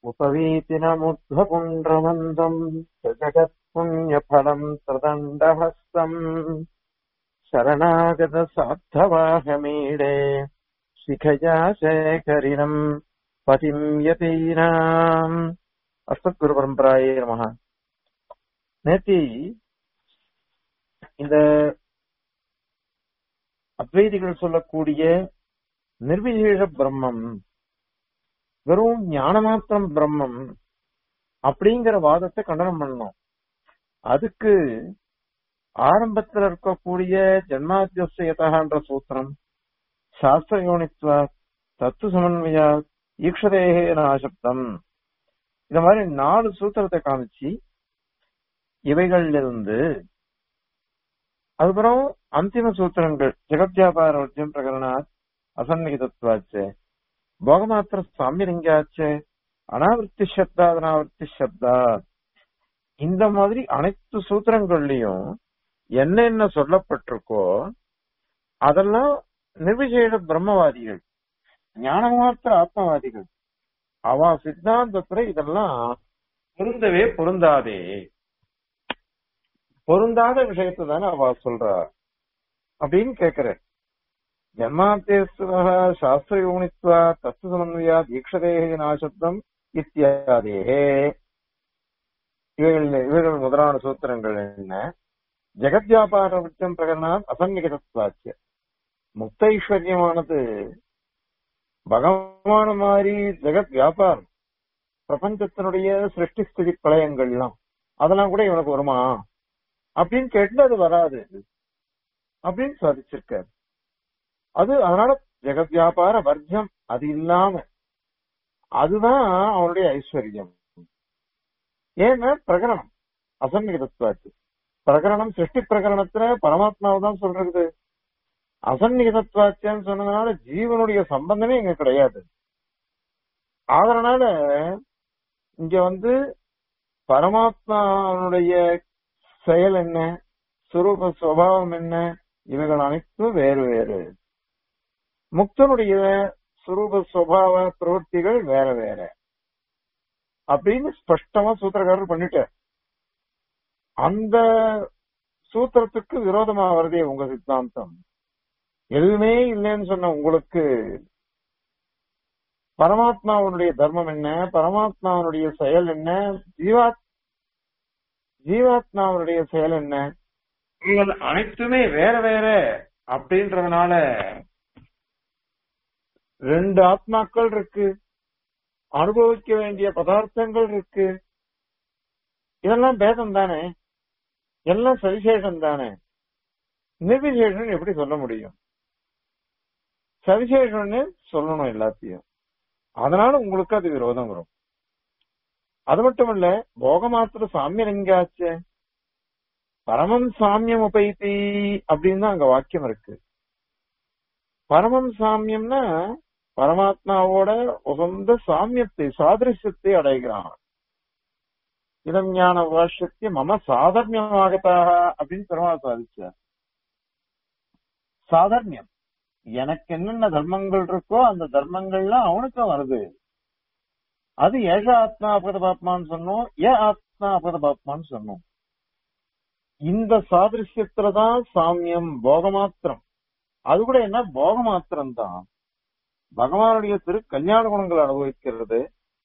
उपवीतिनमुद्ध्वपुण्ड्रमन्दम् जगत्पुण्यफलम् प्रदण्डहस्तम् शरणागतसाद्धवाहमीडे शिखया शेखरिणम् பதிம் யதீனாம் அஸ்மத்குரு பரம்பராயே நமக நேத்தி இந்த அத்வைதிகள் சொல்லக்கூடிய நிர்விசேஷ பிரம்மம் வெறும் ஞானமாத்திரம் பிரம்மம் அப்படிங்கிற வாதத்தை கண்டனம் பண்ணோம் அதுக்கு ஆரம்பத்தில் இருக்கக்கூடிய ஜன்மாத்தியசயதான்ற சூத்திரம் சாஸ்திர யோனித்வா தத்து சமன்வயா ஈக்ஷதேகே நாசப்தம் இந்த மாதிரி நாலு சூத்திரத்தை காமிச்சு இவைகளிலிருந்து அதுக்கப்புறம் அந்திம சூத்திரங்கள் ஜெகத்யாபார வர்ஜம் பிரகரணாத் அசன்னிகிதத்வாச்சு போகமாத்திர சாமியலிங்காச்சு அனாவர்த்தி சப்தா அனாவர்த்தி சப்தா இந்த மாதிரி அனைத்து சூத்திரங்கள்லயும் என்னென்ன சொல்லப்பட்டிருக்கோ அதெல்லாம் நிர்விசேஷ பிரம்மவாதிகள் ஞானமாத்திர ஆத்மவாதிகள் அவ சித்தாந்தத்துல இதெல்லாம் பொருந்தவே பொருந்தாதே பொருந்தாத விஷயத்தை தானே அவ சொல்றா அப்படின்னு கேக்குற ஜன்மாத்தேஸ்வர சாஸ்திர யோனித்வா தத்து சமன்வயா தீட்சதேக நாசப்தம் இத்தியாதேகே இவைகள் இவைகள் முதலான சூத்திரங்கள் என்ன ஜெகத்யாபார விருத்தம் பிரகடனாத் அசன்னிகதத்வாச்சிய முக்த ஐஸ்வர்யமானது பகவான மாதிரி ஜெகத் வியாபாரம் பிரபஞ்சத்தினுடைய சிருஷ்டி ஸ்திதி பிரளயங்கள்லாம் அதெல்லாம் கூட இவனுக்கு வருமா அப்படின்னு கேட்டு அது வராது அப்படின்னு சாதிச்சிருக்காரு அது அதனால ஜெகத் வியாபார வர்ஜம் அது இல்லாம அதுதான் அவனுடைய ஐஸ்வர்யம் ஏன்னா பிரகரணம் அசன்னிகிதத்வாச்சு பிரகரணம் சிருஷ்டி பிரகரணத்துல பரமாத்மாவை தான் சொல்றது அசன்னிகிதத்வாச்சியன்னு சொன்னதுனால ஜீவனுடைய சம்பந்தமே இங்க கிடையாது அதனால இங்க வந்து பரமாத்மாவுடைய செயல் என்ன சுரூப சுவாவம் என்ன இவைகள் அனைத்தும் வேறு வேறு முக்தனுடைய சுரூப சுவாவ பிரவൃத்திகள் வேற வேற அப்படின்னு ஸ்பஷ்டமா சூத்திரக்காரர் பண்ணிட்டார் அந்த சூத்திரத்துக்கு விரோதமா வருதே உங்க சித்தாந்தம் எதுவுமே இல்லைன்னு சொன்ன உங்களுக்கு பரமாத்மாவனுடைய தர்மம் என்ன பரமாத்மாவனுடைய செயல் என்ன ஜீவாத் ஜீவாத்மாவனுடைய செயல் என்ன இவங்க அனைத்துமே வேற வேற அப்படின்றதுனால ரெண்டு ஆத்மாக்கள் இருக்கு அனுபவிக்க வேண்டிய பதார்த்தங்கள் இருக்கு இதெல்லாம் பேதம் தானே எல்லாம் சவிசேஷம் தானே நிர்விசேஷன் எப்படி சொல்ல முடியும் சவிசேஷம்னு சொல்லணும் எல்லாத்தையும் அதனால உங்களுக்கு அது விரோதம் வரும் அது மட்டும் இல்ல போகமாத்திர சாமியம் எங்காச்சு பரமம் சாமியம் உபைத்தி அப்படின்னு தான் அங்க வாக்கியம் இருக்கு பரமம் சாமியம்னா பரமாத்மாவோட உகந்த சாமியத்தை சாதிருஷ்யத்தை அடைகிறான் இதம் ஞான வாஷத்திய மம சாதர்மியமாகத்தாக அப்படின்னு பெருமாள் சாதிச்சார் சாதர்மியம் எனக்கு என்னென்ன தர்மங்கள் இருக்கோ அந்த தர்மங்கள்லாம் அவனுக்கும் வருது அது ஏஷ ஆத்மா அபகதபாத்மான்னு சொன்னோம் ஏ ஆத்மா அபகதபாத்மான்னு சொன்னோம் இந்த சாதிருஷ்யத்துலதான் சாமியம் போகமாத்திரம் அது கூட என்ன போகமாத்திரம் தான் பகவானுடைய திரு கல்யாண குணங்கள் அனுபவிக்கிறது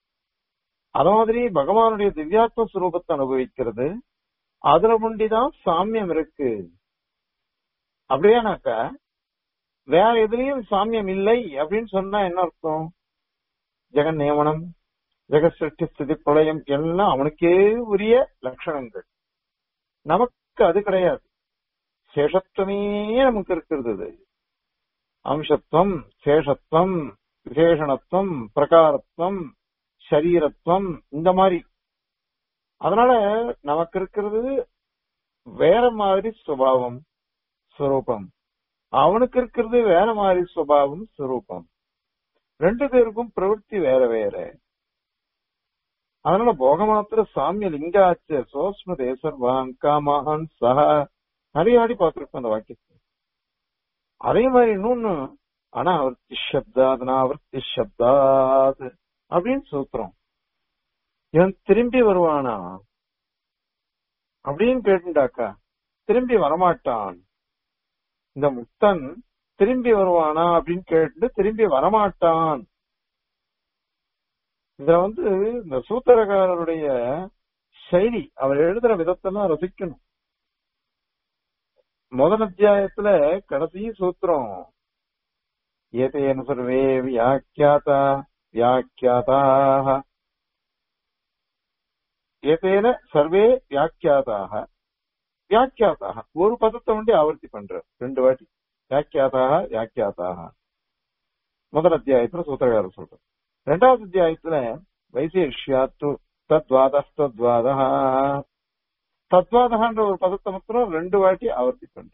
அது மாதிரி பகவானுடைய திவ்யாத்ம சுரூபத்தை அனுபவிக்கிறது அதுல முண்டிதான் சாமியம் இருக்கு அப்படியானாக்கா வேற எதுலயும் சாமியம் இல்லை அப்படின்னு சொன்னா என்ன அர்த்தம் ஜெகன் நியமனம் ஜெகத் சிருஷ்டி ஸ்திதி பிரளயம் எல்லாம் அவனுக்கே உரிய லட்சணங்கள் நமக்கு அது கிடையாது சேஷத்துவமே நமக்கு இருக்கிறது அது அம்சத்துவம் சேஷத்துவம் விசேஷணத்துவம் பிரகாரத்துவம் சரீரத்துவம் இந்த மாதிரி அதனால நமக்கு இருக்கிறது வேற மாதிரி சுபாவம் ஸ்வரூபம் அவனுக்கு இருக்கிறது வேற மாதிரி சுபாவம் ஸ்வரூபம் ரெண்டு பேருக்கும் பிரவൃத்தி வேற வேற அதனால போகமாத்திர சாமிய லிங்காச்ச சோஸ்ம தேசர்வான் காமஹன் சஹ நிறைய வாடி பார்த்திருப்போம் அந்த வாக்கியத்தை அதே மாதிரி இன்னொன்னு அனாவர்த்தி சப்தாத் அனாவர்த்தி சப்தாத் அப்படின்னு சூத்திரம் இவன் திரும்பி வருவானா அப்படின்னு கேட்டுண்டாக்கா திரும்பி வரமாட்டான் இந்த முக்தன் திரும்பி வருவானா அப்படின்னு கேட்டு திரும்பி வரமாட்டான் இதுல வந்து இந்த சூத்திரக்காரருடைய செயலி அவர் எழுதுற விதத்தெல்லாம் ரசிக்கணும் முதல் அத்தியாயத்துல கடைசி சூத்திரம் ஏதேன சர்வே வியாக்கியாதா வியாக்கியாதாக ஏதேன சர்வே வியாக்கியாதாக வியாக்கியாதாக ஒரு பதத்தை வந்து ஆவர்த்தி பண்ற ரெண்டு வாட்டி வியாக்கியாதாக வியாக்கியாதாக முதல் அத்தியாயத்துல சூத்திரகாரர் சொல்ற ரெண்டாவது அத்தியாயத்துல வைசேஷ்யாத்து தத்வாத தத்வாதா தத்வாதகான்ற ஒரு பதத்தை மாத்திரம் ரெண்டு வாட்டி ஆவர்த்தி பண்ற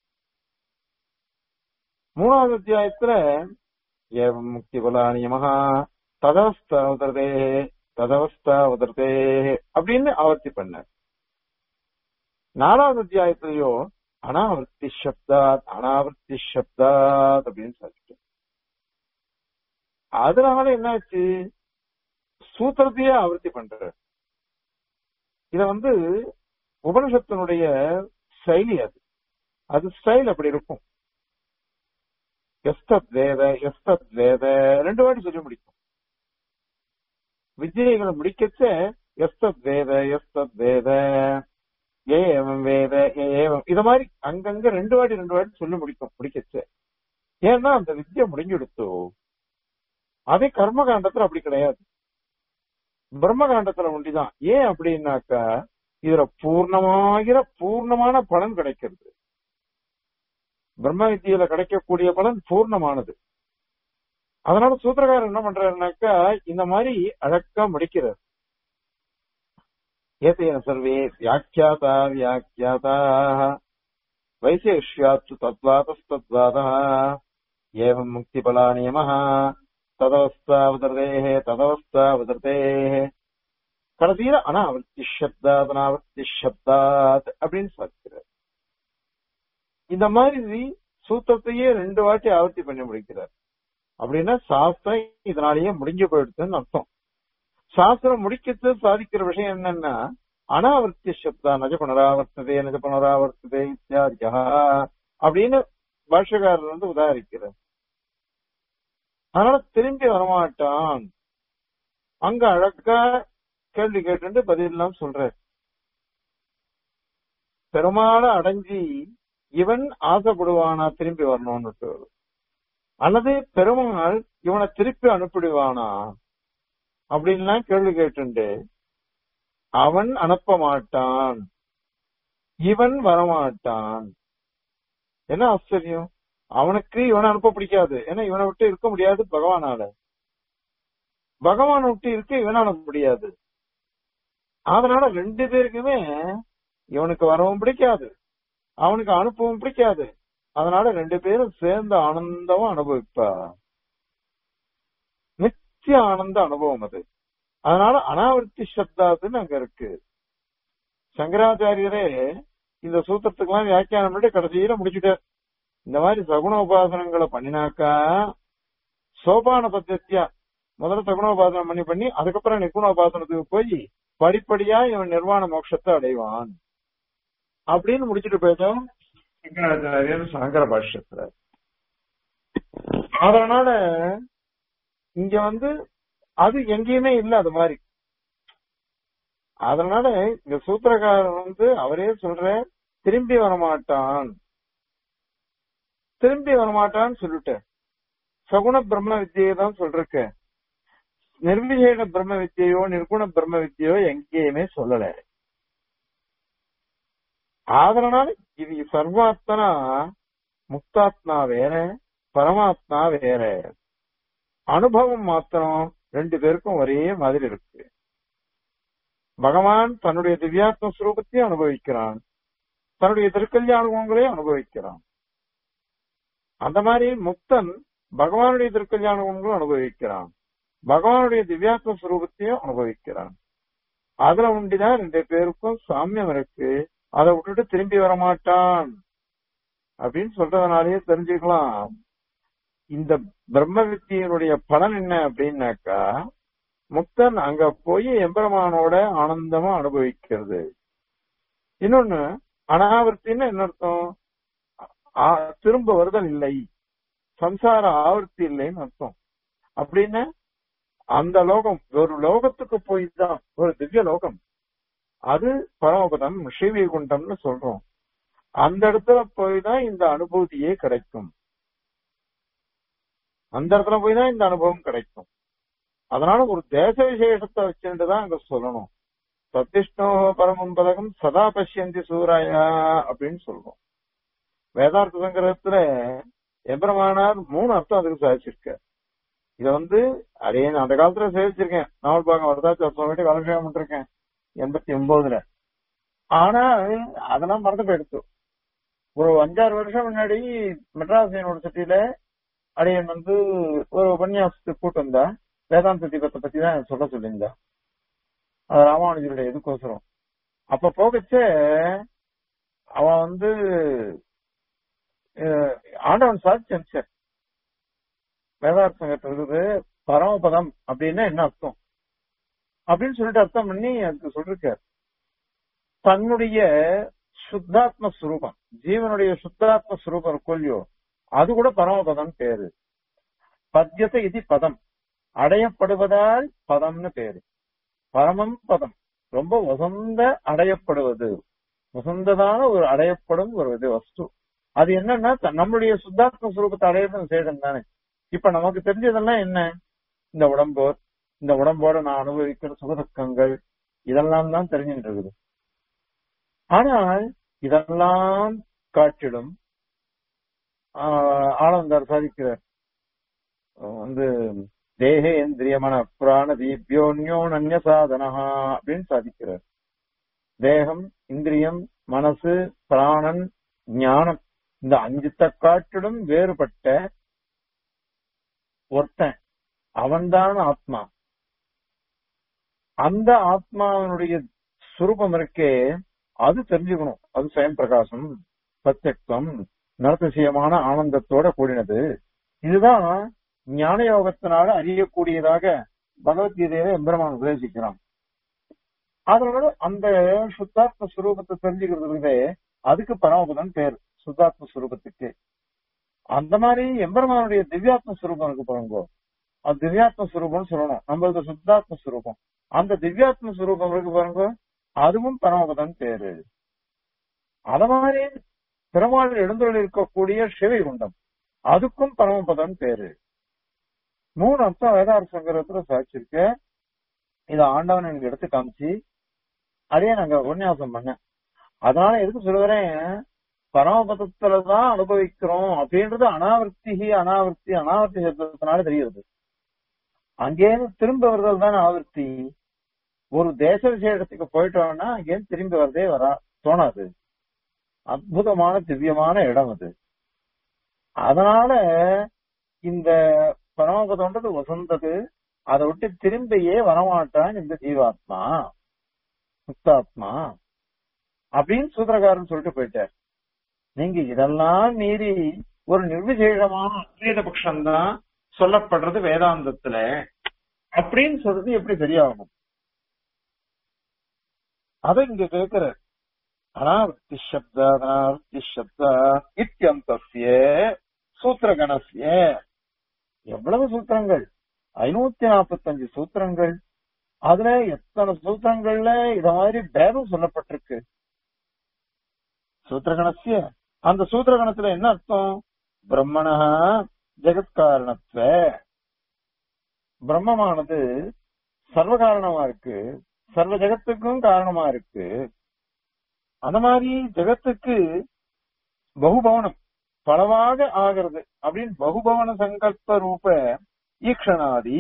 மூணாவது அத்தியாயத்துல ஏவம் முக்தி பலானியமகா ததவஸ்தா உதர்தே ததவஸ்தா உதர்தே அப்படின்னு ஆவர்த்தி பண்ண நாலாவது அத்தியாயத்திலேயோ அனாவர்த்தி சப்தாத் அனாவர்த்தி சப்தாத் அப்படின்னு சொல்லிட்டு அதனால என்னாச்சு சூத்திரத்தையே ஆவர்த்தி பண்ற இத வந்து உபனிஷத்தினுடைய செயலி அது அது ஸ்டைல் அப்படி இருக்கும் எஸ்தத் வேத எஸ்தத் வேத ரெண்டு வாட்டி சொல்லி முடிக்கும் வித்தியைகளை முடிக்கச்ச எஸ்தத் வேத எஸ்தத் வேத ஏவம் வேத ஏவம் இத மாதிரி அங்கங்க ரெண்டு வாட்டி ரெண்டு வாட்டி சொல்லி முடிக்கும் முடிக்கச்ச ஏன்னா அந்த வித்தியை முடிஞ்சுடுத்தோ அதே கர்மகாண்டத்துல அப்படி கிடையாது பிரம்மகாண்டத்துல ஒண்டிதான் ஏன் அப்படின்னாக்கா இதுல பூர்ணமாகிற பூர்ணமான பலன் கிடைக்கிறது பிரம்ம வித்தியில கிடைக்கக்கூடிய பலன் பூர்ணமானது அதனால சூத்திரக்காரர் என்ன பண்றாருனாக்கா இந்த மாதிரி அழக்கா முடிக்கிறார் ஏதேன சர்வே வியாக்கியாதா வியாக்கியாதா வைசேஷ்யாத்து தத்வாதஸ்தத்வாதா ஏவம் முக்தி பலா நியமः ததவஸ்தா உதர்தேः ததவஸ்தா உதர்தேः கடைசியில அனாவர்த்தி சப்தாத் அனாவர்த்தி சப்தாத் அப்படின்னு சொல்லிக்கிறார் இந்த மாதிரி சூத்திரத்தையே ரெண்டு வாட்டி ஆவர்த்தி பண்ணி முடிக்கிறார் அப்படின்னா சாஸ்திரம் இதனாலேயே முடிஞ்சு போயிடுதுன்னு அர்த்தம் சாஸ்திரம் முடிக்கிறது சாதிக்கிற விஷயம் என்னன்னா அனாவர்த்தி சப்தா நஜ புனராவர்த்ததே நஜ புனராவர்த்ததே இத்தியாதியா அப்படின்னு பாஷகாரர் வந்து உதாரிக்கிறார் அதனால திரும்பி வரமாட்டான் அங்க அழகா கேள்வி கேட்டு பதில் எல்லாம் சொல்ற பெருமாளை அடைஞ்சி இவன் ஆசைப்படுவானா திரும்பி வரணும்னு அல்லது பெருமாள் இவனை திருப்பி அனுப்பிடுவானா அப்படின்லாம் கேள்வி கேட்டுண்டு அவன் அனுப்ப மாட்டான் இவன் வரமாட்டான் என்ன ஆச்சரியம் அவனுக்கு இவனை அனுப்ப பிடிக்காது ஏன்னா இவனை விட்டு இருக்க முடியாது பகவானால பகவானை விட்டு இருக்க இவனை அனுப்ப முடியாது அதனால ரெண்டு பேருக்குமே இவனுக்கு வரவும் பிடிக்காது அவனுக்கு அனுப்பவும் பிடிக்காது அதனால ரெண்டு பேரும் சேர்ந்து ஆனந்தமா அனுபவிப்பா நித்திய ஆனந்த அனுபவம் அது அதனால அனாவர்த்தி சப்தாத்துன்னு அங்க இருக்கு சங்கராச்சாரியரே இந்த சூத்திரத்துக்கெல்லாம் வியாக்கியானம் பண்ணி கடைசியில முடிச்சுட்டார் இந்த மாதிரி சகுண உபாசனங்களை பண்ணினாக்கா சோபான பத்தியா முதல்ல சகுண உபாசனம் பண்ணி பண்ணி அதுக்கப்புறம் நிகுண உபாசனத்துக்கு போய் படிப்படியா இவன் நிர்வாண மோட்சத்தை அடைவான் அப்படின்னு முடிச்சுட்டு போயிட்டோம் சங்கராச்சாரியர் சங்கர பாஷ்யத்துல அதனால இங்க வந்து அது எங்கேயுமே இல்ல அது மாதிரி அதனால இந்த சூத்திரக்காரர் வந்து அவரே சொல்ற திரும்பி வரமாட்டான் திரும்பி வரமாட்டான்னு சொல்லிட்டேன் சகுண பிரம்ம வித்தியை தான் சொல்றக்க நிர்விசேஷ பிரம்ம வித்தியோ நிர்குண பிரம்ம வித்தியோ எங்கேயுமே சொல்லல அதனால இது சர்வாத்மனா முக்தாத்மா வேற பரமாத்மா வேற அனுபவம் மாத்திரம் ரெண்டு பேருக்கும் ஒரே மாதிரி இருக்கு பகவான் தன்னுடைய திவ்யாத்ம ஸ்வரூபத்தையும் அனுபவிக்கிறான் தன்னுடைய திருக்கல்யாணங்களையும் அனுபவிக்கிறான் அந்த மாதிரி முக்தன் பகவானுடைய திருக்கல்யாண குணங்களும் அனுபவிக்கிறான் பகவானுடைய திவ்யாத்ம ஸ்வரூபத்தையும் அனுபவிக்கிறான் அதுல உண்டிதான் ரெண்டு பேருக்கும் சாமியம் இருக்கு அதை விட்டுட்டு திரும்பி வரமாட்டான் அப்படின்னு சொல்றதுனாலயே தெரிஞ்சுக்கலாம் இந்த பிரம்ம வித்தியினுடைய பலன் என்ன அப்படின்னாக்கா முக்தன் அங்க போய் எம்பெருமானோட ஆனந்தமா அனுபவிக்கிறது இன்னொன்னு அனாவர்த்தின்னு என்ன அர்த்தம் ஆ- திரும்ப வருதல் இல்லை சம்சார ஆவர்த்தி இல்லைன்னு அர்த்தம் அப்படின்னு அந்த லோகம் ஒரு லோகத்துக்கு போய் தான் ஒரு திவ்ய லோகம் அது பரமபதம் ஸ்ரீவைகுண்டம்னு சொல்றோம் அந்த இடத்துல போய் தான் இந்த அனுபூதியே கிடைக்கும் அந்த இடத்துல போய் தான் இந்த அனுபவம் கிடைக்கும் அதனால ஒரு தேச விசேஷத்தை வச்சுட்டு தான் அங்க சொல்லணும் சத்திஷ்ணோ பரமம் பதகம் சதா பஷ்யந்தி சூராயா அப்படின்னு சொல்றோம் வேதார்த்த சங்கரத்துல எம்பெருமானார் மூணு அர்த்தம் அதுக்கு சாதிச்சிருக்க இத வந்து அடே நான் அந்த காலத்துல சேவிச்சிருக்கேன் நாவல் பாகம் வரதாச்சு சுவாமிகிட்ட காலக்ஷேபம் பண்ணிருக்கேன் எண்பத்தி ஒன்பதுல ஆனா அதெல்லாம் மறந்து போயிடுச்சு ஒரு அஞ்சாறு வருஷம் முன்னாடி மெட்ராஸ் யூனிவர்சிட்டியில அடியன் வந்து ஒரு உபன்யாசத்துக்கு கூட்டு வந்தா வேதாந்த தீபத்தை பத்தி தான் சொல்ல சொல்லியிருந்தா அது ராமானுஜருடைய எதுக்கோசரம் அப்ப போகச்சே அவன் வந்து அஹ், ஆண்டவன் சாதிச்சு அனுப்பிச்சார் வேதார்த்த சங்கத்தில் இருக்குது பரமபதம் அப்படின்னா என்ன அர்த்தம் அப்படின்னு சொல்லிட்டு அர்த்தம் பண்ணி அதுக்கு சொல்லிருக்கார் தன்னுடைய சுத்தாத்ம ஸ்வரூபம் ஜீவனுடைய சுத்தாத்ம ஸ்வரூபம் இருக்கும் இல்லையோ அது கூட பரமபதம் பேரு பத்யத்தை இது பதம் அடையப்படுவதால் பதம்னு பேரு பரமம் பதம் ரொம்ப உசந்த அடையப்படுவது உசந்ததான ஒரு அடையப்படும் ஒரு இது வஸ்து அது என்னன்னா த- நம்மளுடைய சுத்தாத்ம சுரூபத்தை அடையணும் சேடம் தானே இப்ப நமக்கு தெரிஞ்சதெல்லாம் என்ன இந்த உடம்பு இந்த உடம்போட நான் அனுபவிக்கிற சுகதுக்கங்கள் இதெல்லாம் தான் தெரிஞ்சுட்டு இருக்குது ஆனால் இதெல்லாம் காட்டிடும் ஆஹ் ஆனந்தார் சாதிக்கிறார் அஹ் வந்து தேகேந்திரியமன பிராண தீபியோன்யோ நன்ய சாதனா அப்படின்னு சாதிக்கிறார் தேகம் இந்திரியம் மனசு பிராணன் ஞானம் இந்த அஞ்சுத்த காட்டிலும் வேறுபட்ட ஒருத்தன் அவன்தான் ஆத்மா அந்த ஆத்மாவினுடைய சுரூபம் இருக்கே அது தெரிஞ்சுக்கணும் அது சுயம் பிரகாசம் சத்தியத்துவம் நரதிசயமான ஆனந்தத்தோட கூடினது இதுதான் ஞான யோகத்தினால அறியக்கூடியதாக பகவத்கீதையில எம்பெருமான் உபதேசிக்கிறான் அதனால அந்த சுத்தாத்ம சுரூபத்தை தெரிஞ்சுக்கிறதுக்கு அதுக்கு பரமபதம் பேர் சுத்தாத்ம சுரூபத்துக்கு அந்த மாதிரி எம்பெருமானுடைய திவ்யாத்ம சுரூபம் இருக்கு பாருங்க அது திவ்யாத்ம சுரூபம்னு சொல்லணும் நம்மளது சுத்தாத்ம சுரூபம் அந்த திவ்யாத்ம சுரூபம் இருக்கு பாருங்க அதுவும் பரமபதம் பேரு அத மாதிரி பெருமாள் எழுந்துள்ள இருக்கக்கூடிய சிவைகுண்டம் அதுக்கும் பரமபதம் பேரு மூணு அர்த்தம் வேதார்த்த சங்கரத்துல சாட்சிருக்க இத ஆண்டவன் எனக்கு எடுத்து காமிச்சு அதையே நாங்க உபன்யாசம் பண்ணேன் அதனால எதுக்கு சொல்லுறேன் பரமபதத்துலதான் அனுபவிக்கிறோம் அப்படின்றது அனாவர்த்தி அனாவர்த்தி அனாவர்த்தி சப்தத்தினால தெரியுது அங்கேயிருந்து திரும்ப வருதல் தான் ஆவர்த்தி ஒரு தேச விசேஷத்துக்கு போயிட்டோம்னா அங்கேயிருந்து திரும்பி வரதே வரா தோணாது அற்புதமான திவ்யமான இடம் அது அதனால இந்த பரமபதம்ன்றது வசந்தது அதை விட்டு திரும்பியே வரமாட்டான் இந்த ஜீவாத்மா முக்தாத்மா அப்படின்னு சூத்திரக்காரன் சொல்லிட்டு போயிட்டார் நீங்க இதெல்லாம் மீறி ஒரு நிர்விசேஷமான அத்வைத பட்சம்தான் சொல்லப்படுறது வேதாந்தத்துல அப்படின்னு சொல்றது எப்படி சரியாகும் அதை இங்க கேக்குற அனாவர்த்தி சப்த அனாவர்த்தி சப்த இத்தியந்தசிய சூத்திரகணசிய எவ்வளவு சூத்திரங்கள் ஐநூத்தி நாற்பத்தஞ்சு சூத்திரங்கள் அதுல எத்தனை சூத்திரங்கள்ல இத மாதிரி பேதம் சொல்லப்பட்டிருக்கு சூத்திரகணசிய அந்த சூத்திரகணத்துல என்ன அர்த்தம் பிரம்மண ஜெகத்காரணத்துவ பிரம்மமானது சர்வ காரணமா இருக்கு சர்வ ஜெகத்துக்கும் காரணமா இருக்கு அந்த மாதிரி ஜெகத்துக்கு பகுபவனம் பலவாக ஆகிறது அப்படின்னு பகுபவன சங்கல்ப ரூப ஈக்ஷணாதி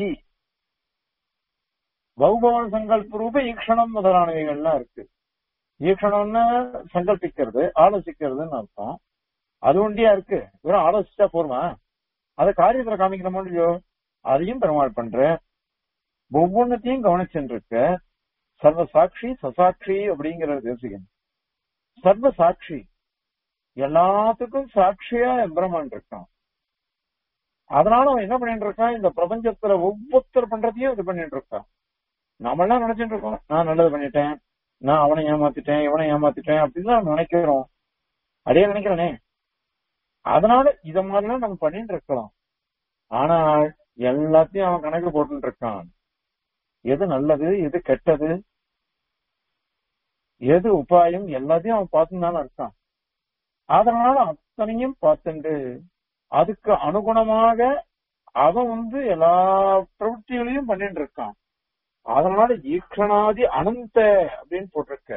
பகுபவன சங்கல்ப ரூப ஈக்ஷணம் முதலானவைகள்லாம் இருக்கு ஈக்ஷணம்னா சங்கல்பிக்கிறது ஆலோசிக்கிறதுன்னு அர்த்தம் அது ஒண்டியா இருக்கு வெறும் ஆலோசிச்சா போருமா அதை காரியத்துல காமிக்கணுமோ இல்லையோ அதையும் பெருமாள் பண்ற ஒவ்வொன்னத்தையும் கவனிச்சுட்டு இருக்க சர்வ சாட்சி சசாட்சி அப்படிங்கறது பேசுகிறேன் சர்வ சாட்சி எல்லாத்துக்கும் சாட்சியா எம்பிரமான் இருக்கான் அதனால அவன் என்ன பண்ணிட்டு இருக்கான் இந்த பிரபஞ்சத்துல ஒவ்வொருத்தர் பண்றதையும் இது பண்ணிட்டு இருக்கான் நாமெல்லாம் நினைச்சிட்டு இருக்கோம் நான் நல்லது பண்ணிட்டேன் நான் அவனை ஏமாத்திட்டேன் இவனை ஏமாத்திட்டேன் அப்படின்னு தான் நினைக்கிறோம் அடையே நினைக்கிறனே அதனால இத மாதிரிலாம் நம்ம பண்ணிட்டு இருக்கலாம் ஆனால் எல்லாத்தையும் அவன் கணக்கு போட்டுட்டு இருக்கான் எது நல்லது எது கெட்டது எது உபாயம் எல்லாத்தையும் அவன் பார்த்துதான் இருக்கான் அதனால அத்தனையும் பார்த்துண்டு அதுக்கு அனுகுணமாக அவன் வந்து எல்லா பிரவൃத்திகளையும் பண்ணிட்டு இருக்கான் அதனால ஈக்ஷணாதி அனந்த அப்படின்னு போட்டிருக்க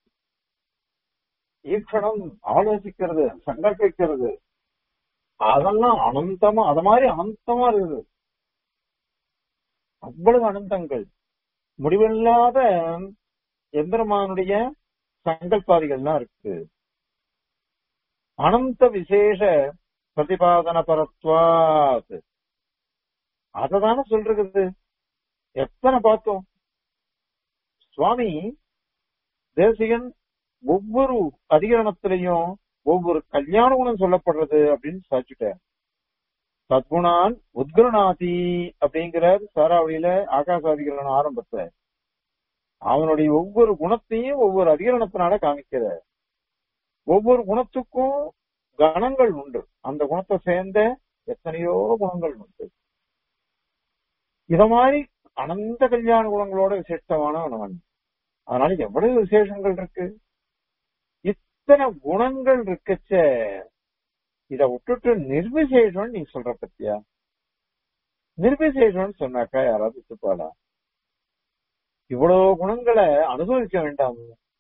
ஈக்ஷணம் ஆலோசிக்கிறது சங்கல்பிக்கிறது அதெல்லாம் அனந்தமா அத மாதிரி அனந்தமா இருக்குது அவ்வளவு அனந்தங்கள் முடிவில்லாத எந்திரமானுடைய சங்கல்பாதிகள்லாம் இருக்கு அனந்த விசேஷ பிரதிபாதன பரத்வாத் அததான சொல்றது எத்தனை பார்த்தோம் சுவாமி தேசிகன் ஒவ்வொரு அதிகரணத்திலையும் ஒவ்வொரு கல்யாண குணம் சொல்லப்படுறது அப்படின்னு சாச்சுட்டார் சத்குணான் உத்குணாதி அப்படிங்கிறார் சாராவளியில ஆகாசாதிகரணம் ஆரம்பத்துல அவனுடைய ஒவ்வொரு குணத்தையும் ஒவ்வொரு அதிகரணத்தினால காமிக்கிறார் ஒவ்வொரு குணத்துக்கும் கணங்கள் உண்டு அந்த குணத்தை சேர்ந்த எத்தனையோ குணங்கள் உண்டு இத மாதிரி அனந்த கல்யாண குணங்களோட விசேஷமானவன் அவன் அதனால எவ்வளவு விசேஷங்கள் இருக்கு இத்தனை குணங்கள் இருக்கச்ச இத விட்டுட்டு நிர்விசேஷம் நீ சொல்ற பத்தியா நிர்விசேஷம்னு சொன்னாக்கா யாராவது விட்டுப்பாளா இவ்வளவு குணங்களை அனுபவிக்க வேண்டாம்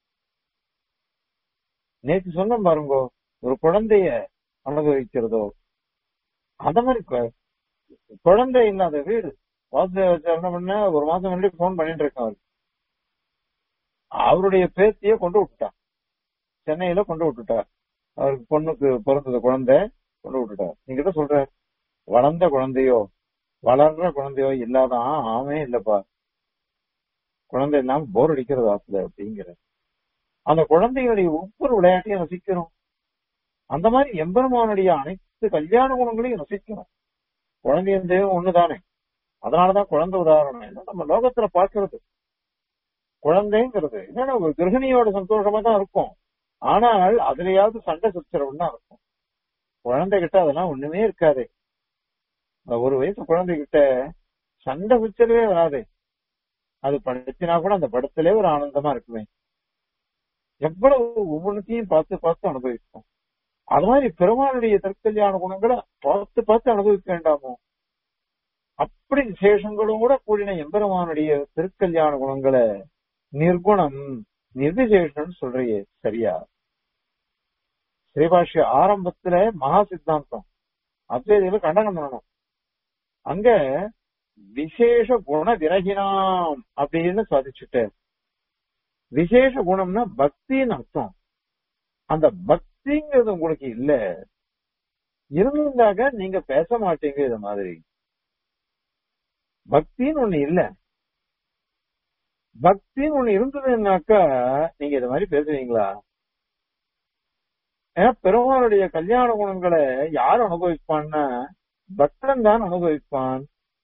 நேற்று சொன்ன பாருங்க ஒரு குழந்தைய அனுபவிக்கிறதோ அந்த மாதிரி கு- குழந்தை இல்லாத வீடு வாசுதேவ என்ன பண்ண ஒரு மாசம் முன்னாடி போன் பண்ணிட்டு இருக்கான் அவரு. அவருடைய பேத்திய கொண்டு விட்டுட்டான் சென்னையில கொண்டு விட்டுட்டார் அவருக்கு பொண்ணுக்கு பிறந்தது குழந்தை கொண்டு விட்டுட்டார் நீங்கிட்ட சொல்ற வளர்ந்த குழந்தையோ வளர்ற குழந்தையோ இல்லாதான் ஆமே இல்லப்பா குழந்தை இல்லாம போர் அடிக்கிறது ஆத்துல அப்படிங்கிற அந்த குழந்தைகளுடைய ஒவ்வொரு விளையாட்டையும் ரசிக்கிறோம் அந்த மாதிரி எம்பெருமானுடைய அனைத்து கல்யாண குணங்களையும் ரசிக்கணும் குழந்தையும் தெய்வம் ஒண்ணுதானே அதனாலதான் குழந்தை உதாரணம் என்ன நம்ம லோகத்துல பார்க்கிறது குழந்தைங்கிறது என்னன்னா ஒரு கிரகிணியோட சந்தோஷமா தான் இருக்கும் ஆனால் அதுலயாவது சண்டை சச்சரவுன்னு தான் இருக்கும் குழந்தை கிட்ட அதெல்லாம் ஒண்ணுமே இருக்காது அந்த ஒரு வயசு குழந்தை கிட்ட சண்டை சச்சரவே வராது அது படிச்சினா கூட அந்த படத்திலே ஒரு ஆனந்தமா இருக்குமே எவ்வளவு ஒவ்வொன்றுத்தையும் பார்த்து பார்த்து அனுபவிப்போம் அது மாதிரி பெருமாளுடைய தற்கல்யாண குணங்களை பார்த்து பார்த்து அனுபவிக்க வேண்டாமோ அப்படி விசேஷங்களோட கூடின எம்பெருமானுடைய திருக்கல்யாண குணங்களை நிர்குணம் நிர்விசேஷம் சொல்றியே சரியா ஸ்ரீபாஷ்ய ஆரம்பத்துல மகா சித்தாந்தம் அத்வைதியில கண்டனம் பண்ணணும் அங்க விசேஷ குண விரகினாம் அப்படின்னு சாதிச்சுட்டு விசேஷ குணம்னா பக்தின்னு அர்த்தம் அந்த பக்திங்கிறது உங்களுக்கு இல்ல இருந்திருந்தாக்க நீங்க பேச மாட்டீங்க இது மாதிரி பக்தின்னு ஒண்ணு இல்ல பக்தின்னு ஒண்ணு இருந்ததுன்னாக்கா நீங்க இது மாதிரி பேசுவீங்களா ஏன்னா பெருமாளுடைய கல்யாண குணங்களை யார் அனுபவிப்பான்னா பக்தன் தான் அனுபவிப்பான்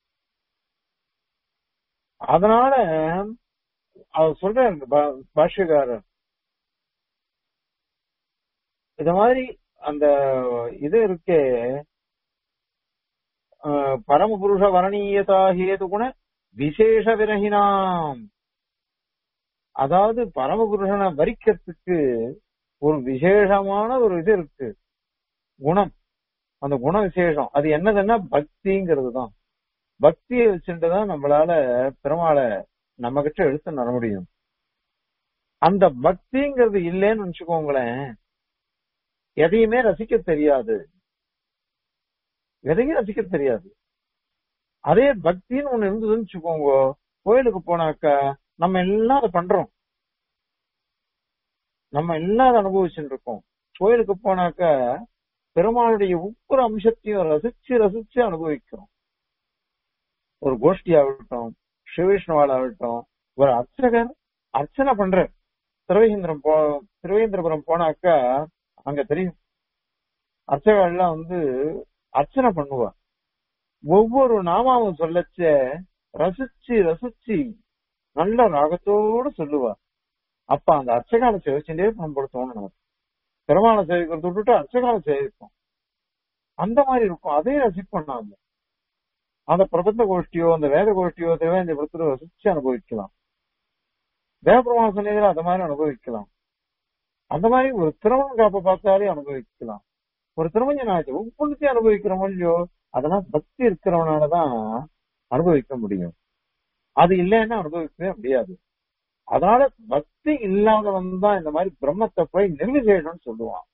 அதனால அவர் சொல்றாரு பா- பாஷ்யக்காரர் இத மாதிரி அந்த இது இருக்கே அஹ், பரமபுருஷ வரணீயதா ஹேது குண விசேஷ விரகினாம் அதாவது பரமபுருஷனை வரிக்கிறதுக்கு ஒரு விசேஷமான ஒரு இது இருக்கு குணம் அந்த குண விசேஷம் அது என்னதுன்னா பக்திங்கிறது தான் பக்தியை வச்சுட்டு தான் நம்மளால பெருமாளை நம்ம கிட்ட எடுத்து நட முடியும் அந்த பக்திங்கிறது இல்லைன்னு நினைச்சுக்கோங்களேன் எதையுமே ரசிக்க தெரியாது எதையும் ரசிக்க தெரியாது அதே பக்தின்னு ஒண்ணு இருந்ததுன்னு வச்சுக்கோங்க கோயிலுக்கு போனாக்கா நம்ம எல்லாம் அதை பண்றோம் நம்ம எல்லாம் அதை அனுபவிச்சுட்டு இருக்கோம் கோயிலுக்கு போனாக்கா பெருமாளுடைய ஒவ்வொரு அம்சத்தையும் ரசிச்சு ரசிச்சு அனுபவிக்கிறோம் ஒரு கோஷ்டி ஆகட்டும் சிவவிஷ்ணுவால் ஆகட்டும் ஒரு அர்ச்சகர் அர்ச்சனை பண்ற திருவேந்திரம் போ திருவேந்திரபுரம் போனாக்கா அங்க தெரியும் அர்ச்சகர்கள்லாம் வந்து அர்ச்சனை பண்ணுவா ஒவ்வொரு நாமாவும் சொல்லச்ச ரசிச்சு ரசிச்சு நல்ல ராகத்தோட சொல்லுவா அப்ப அந்த அர்ச்சகால சேவிச்சுட்டே நம்மளோட தோணும் நமக்கு பெருமாளை சேவிக்கிறத விட்டுட்டு அர்ச்சகால சேவிப்போம் அந்த மாதிரி இருக்கும் அதே ரசிப்போம் நாம அந்த பிரபந்த கோஷ்டியோ அந்த வேத கோஷ்டியோ தேவை இந்த விடத்துல ரசிச்சு அனுபவிக்கலாம் தேவபிரமாண சன்னிதியில அந்த மாதிரி அனுபவிக்கலாம் அந்த மாதிரி ஒரு திருமண காப்பை பார்த்தாலே அனுபவிக்கலாம் ஒரு திருமஞ்ச நாயத்தை ஒவ்வொன்றுத்தையும் அனுபவிக்கிறோமோ இல்லையோ அதெல்லாம் பக்தி இருக்கிறவனாலதான் அனுபவிக்க முடியும் அது இல்லைன்னா அனுபவிக்கவே முடியாது அதனால பக்தி இல்லாதவன் தான் இந்த மாதிரி பிரம்மத்தை போய் நிர்விசேஷம்னு சொல்லுவான்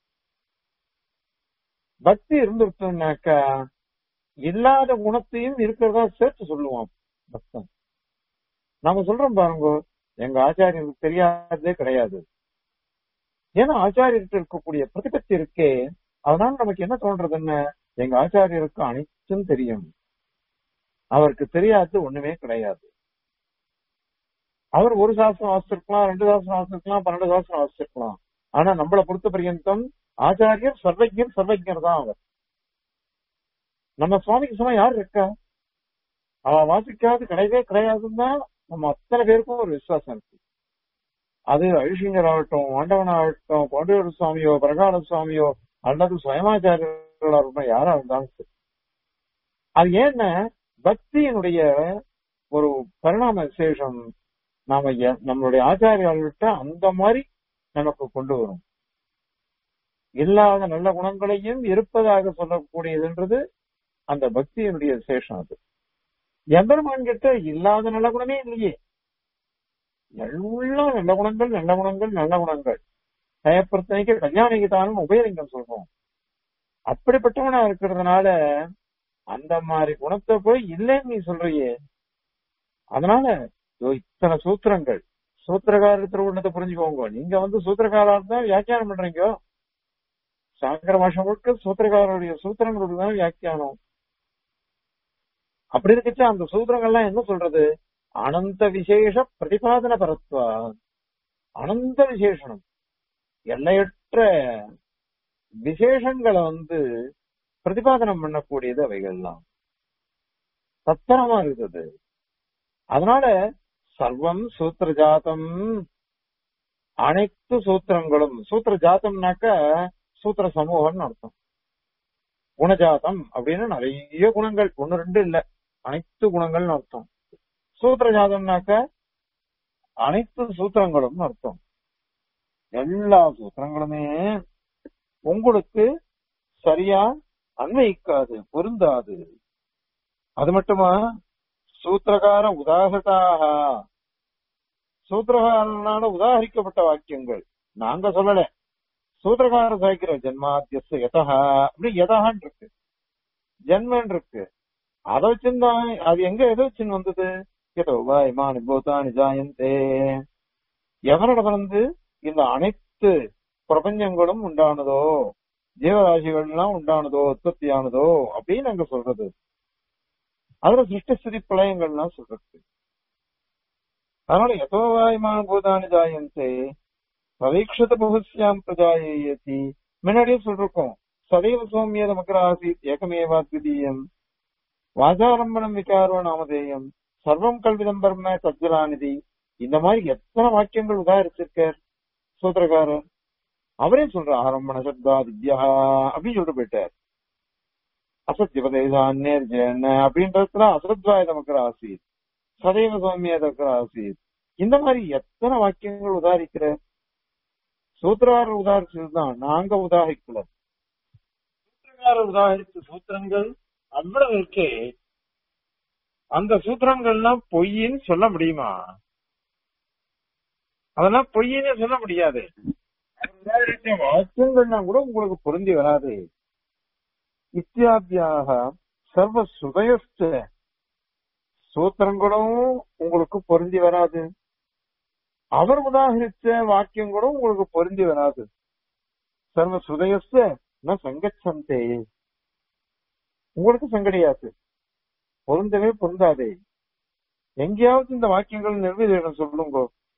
பக்தி இருந்துருத்தோம்னாக்கா இல்லாத குணத்தையும் இருக்கிறதா சேர்த்து சொல்லுவான் பக்தன் நாம சொல்றோம் பாருங்க எங்க ஆச்சாரியருக்கு தெரியாததே கிடையாது ஏன்னா ஆச்சாரியர்கிட்ட இருக்கக்கூடிய பிரதிபத்தி இருக்கே அதனால நமக்கு என்ன தோன்றது என்ன எங்க ஆச்சாரியருக்கு அனைத்தும் தெரியும் அவருக்கு தெரியாதது ஒண்ணுமே கிடையாது அவர் ஒரு சாஸ்திரம் வாசிச்சிருக்கலாம் ரெண்டு சாஸ்திரம் வாசிச்சிருக்கலாம் பன்னெண்டு சாஸ்திரம் வாசிச்சிருக்கலாம் ஆனா நம்மளை பொறுத்த பர்யந்தம் ஆச்சாரியர் சர்வஜர் சர்வஜர் தான் அவர் நம்ம சுவாமிக்கு சும்மா யார் இருக்கா அவ வாசிக்காது கிடையவே கிடையாதுன்னு தான் நம்ம அத்தனை பேருக்கும் ஒரு விசுவாசம் இருக்கு அது ஐஷிங்கர் ஆகட்டும் ஆண்டவன் ஆகட்டும் பாண்டியூர் சுவாமியோ பிரகால சுவாமியோ அல்லது சுயமாச்சாரியர்களா இருக்கட்டும் யாரா இருந்தாலும் சரி அது ஏன்னா பக்தியினுடைய ஒரு பரிணாம விசேஷம் நாம எ- நம்மளுடைய ஆச்சாரியர்கள்ட்ட அந்த மாதிரி நமக்கு கொண்டு வரும் இல்லாத நல்ல குணங்களையும் இருப்பதாக சொல்லக்கூடியதுன்றது அந்த பக்தியினுடைய விசேஷம் அது எம்பெருமான் கிட்ட இல்லாத நல்ல குணமே இல்லையே எல்லாம் நல்ல குணங்கள் நல்ல குணங்கள் நல்ல குணங்கள் தயப்பிரத்தனைக்கு கல்யாணிக்கு தானும் உபயலிங்கம் சொல்றோம் அப்படிப்பட்டவனா இருக்கிறதுனால அந்த மாதிரி குணத்தை போய் இல்லைன்னு நீ சொல்றியே அதனால இதோ இத்தனை சூத்திரங்கள் சூத்திரகாரர் திருவுள்ளத்தை புரிஞ்சுக்கோங்க நீங்க வந்து சூத்திரகாரா தான் வியாக்கியானம் பண்றீங்க சாங்கர பாஷம் முழுக்க சூத்திரகாரருடைய சூத்திரங்களுடைய தான் வியாக்கியானம் அப்படி இருக்கச்சா அந்த சூத்திரங்கள்லாம் என்ன சொல்றது அனந்த விசேஷ பிரதிபாதன பரத்வா அனந்த விசேஷனம் எல்லையற்ற விசேஷங்களை வந்து பிரதிபாதனம் பண்ணக்கூடியது அவைகள்லாம் தத்தனமா இருக்குது அதனால சர்வம் சூத்திர ஜாதம் அனைத்து சூத்திரங்களும் சூத்திர ஜாத்தம்னாக்க சூத்திர சமூகம்னு அர்த்தம் குணஜாதம் அப்படின்னு நிறைய குணங்கள் ஒன்னு ரெண்டு இல்ல அனைத்து குணங்கள்னு அர்த்தம் சூத்திர ஜாதம்னாக்க அனைத்து சூத்திரங்களும் அர்த்தம் எல்லா சூத்திரங்களுமே உங்களுக்கு சரியா அன்வயிக்காது பொருந்தாது அது மட்டுமா சூத்திரகார உதாகட்டாக சூத்திரகாரனால உதாகரிக்கப்பட்ட வாக்கியங்கள் நாங்க சொல்லல சூத்திரகாரர் சாய்க்கிற ஜென்மாத்தியஸ் எதா அப்படி எதான்னு இருக்கு ஜென்மன் இருக்கு அதை வச்சிருந்தான் அது எங்க எதை வச்சுன்னு வந்தது எதோ வா இமானி பூதானி ஜாயந்தே எவனோட வந்து இந்த அனைத்து பிரபஞ்சங்களும் உண்டானதோ ஜீவராசிகள் எல்லாம் உண்டானதோ உற்பத்தியானதோ அப்படின்னு அங்க சொல்றது அதுல சிருஷ்டி ஸ்திதி பிரளயங்கள்லாம் சொல்றது அதனால எதோ வாயுமான பூதானி ஜாயந்தே பரீட்சத பகுஸ்யாம் பிரஜாயேயதி முன்னாடியே சொல்லிருக்கோம் சதைவ சௌமிய நமக்கு ஆசீத் ஏகமேவா திதீயம் வாசாரம்பணம் விகாரோ நாமதேயம் சர்வம் கல்விதம் பர்ம தத்ஜலாநிதி இந்த மாதிரி எத்தனை வாக்கியங்கள் உதாரிச்சிருக்கார் சூத்திரக்காரர் அவரே சொல்ற ஆரம்பண சப்தா வித்யா அப்படின்னு சொல்லிட்டு போயிட்டார் அசத்தியபதேசான்னேர் ஜெயன அப்படின்றதுல அசத்வாய நமக்கு ஆசீத் சதைவ சௌமிய நமக்கு ஆசீத் இந்த மாதிரி எத்தனை வாக்கியங்கள் உதாரிக்கிற சூத்திரகாரர் உதாரிச்சதுதான் நாங்க உதாரிக்கல சூத்திரகாரர் உதாரித்த சூத்திரங்கள் அவ்வளவு இருக்கே அந்த சூத்திரங்கள்லாம் பொய்ன்னு சொல்ல முடியுமா அதெல்லாம் பொய்ன்னு சொல்ல முடியாது அவர் உதாரித்த வாக்கியங்கள்லாம் கூட உங்களுக்கு பொருந்தி வராது இத்தியாபியாக சர்வ சுதயஸ்த சூத்திரங்களும் உங்களுக்கு பொருந்தி வராது அவர் உதாகரிச்ச வாக்கியம் கூட உங்களுக்கு பொருந்தி வராது சர்வ சுதயஸ்த ந சங்கச்சந்தே உங்களுக்கு சங்கடியாது பொருந்தவே பொருந்தாதே எங்கேயாவது இந்த வாக்கியங்கள் நிர்விதேடம் சொல்லுங்க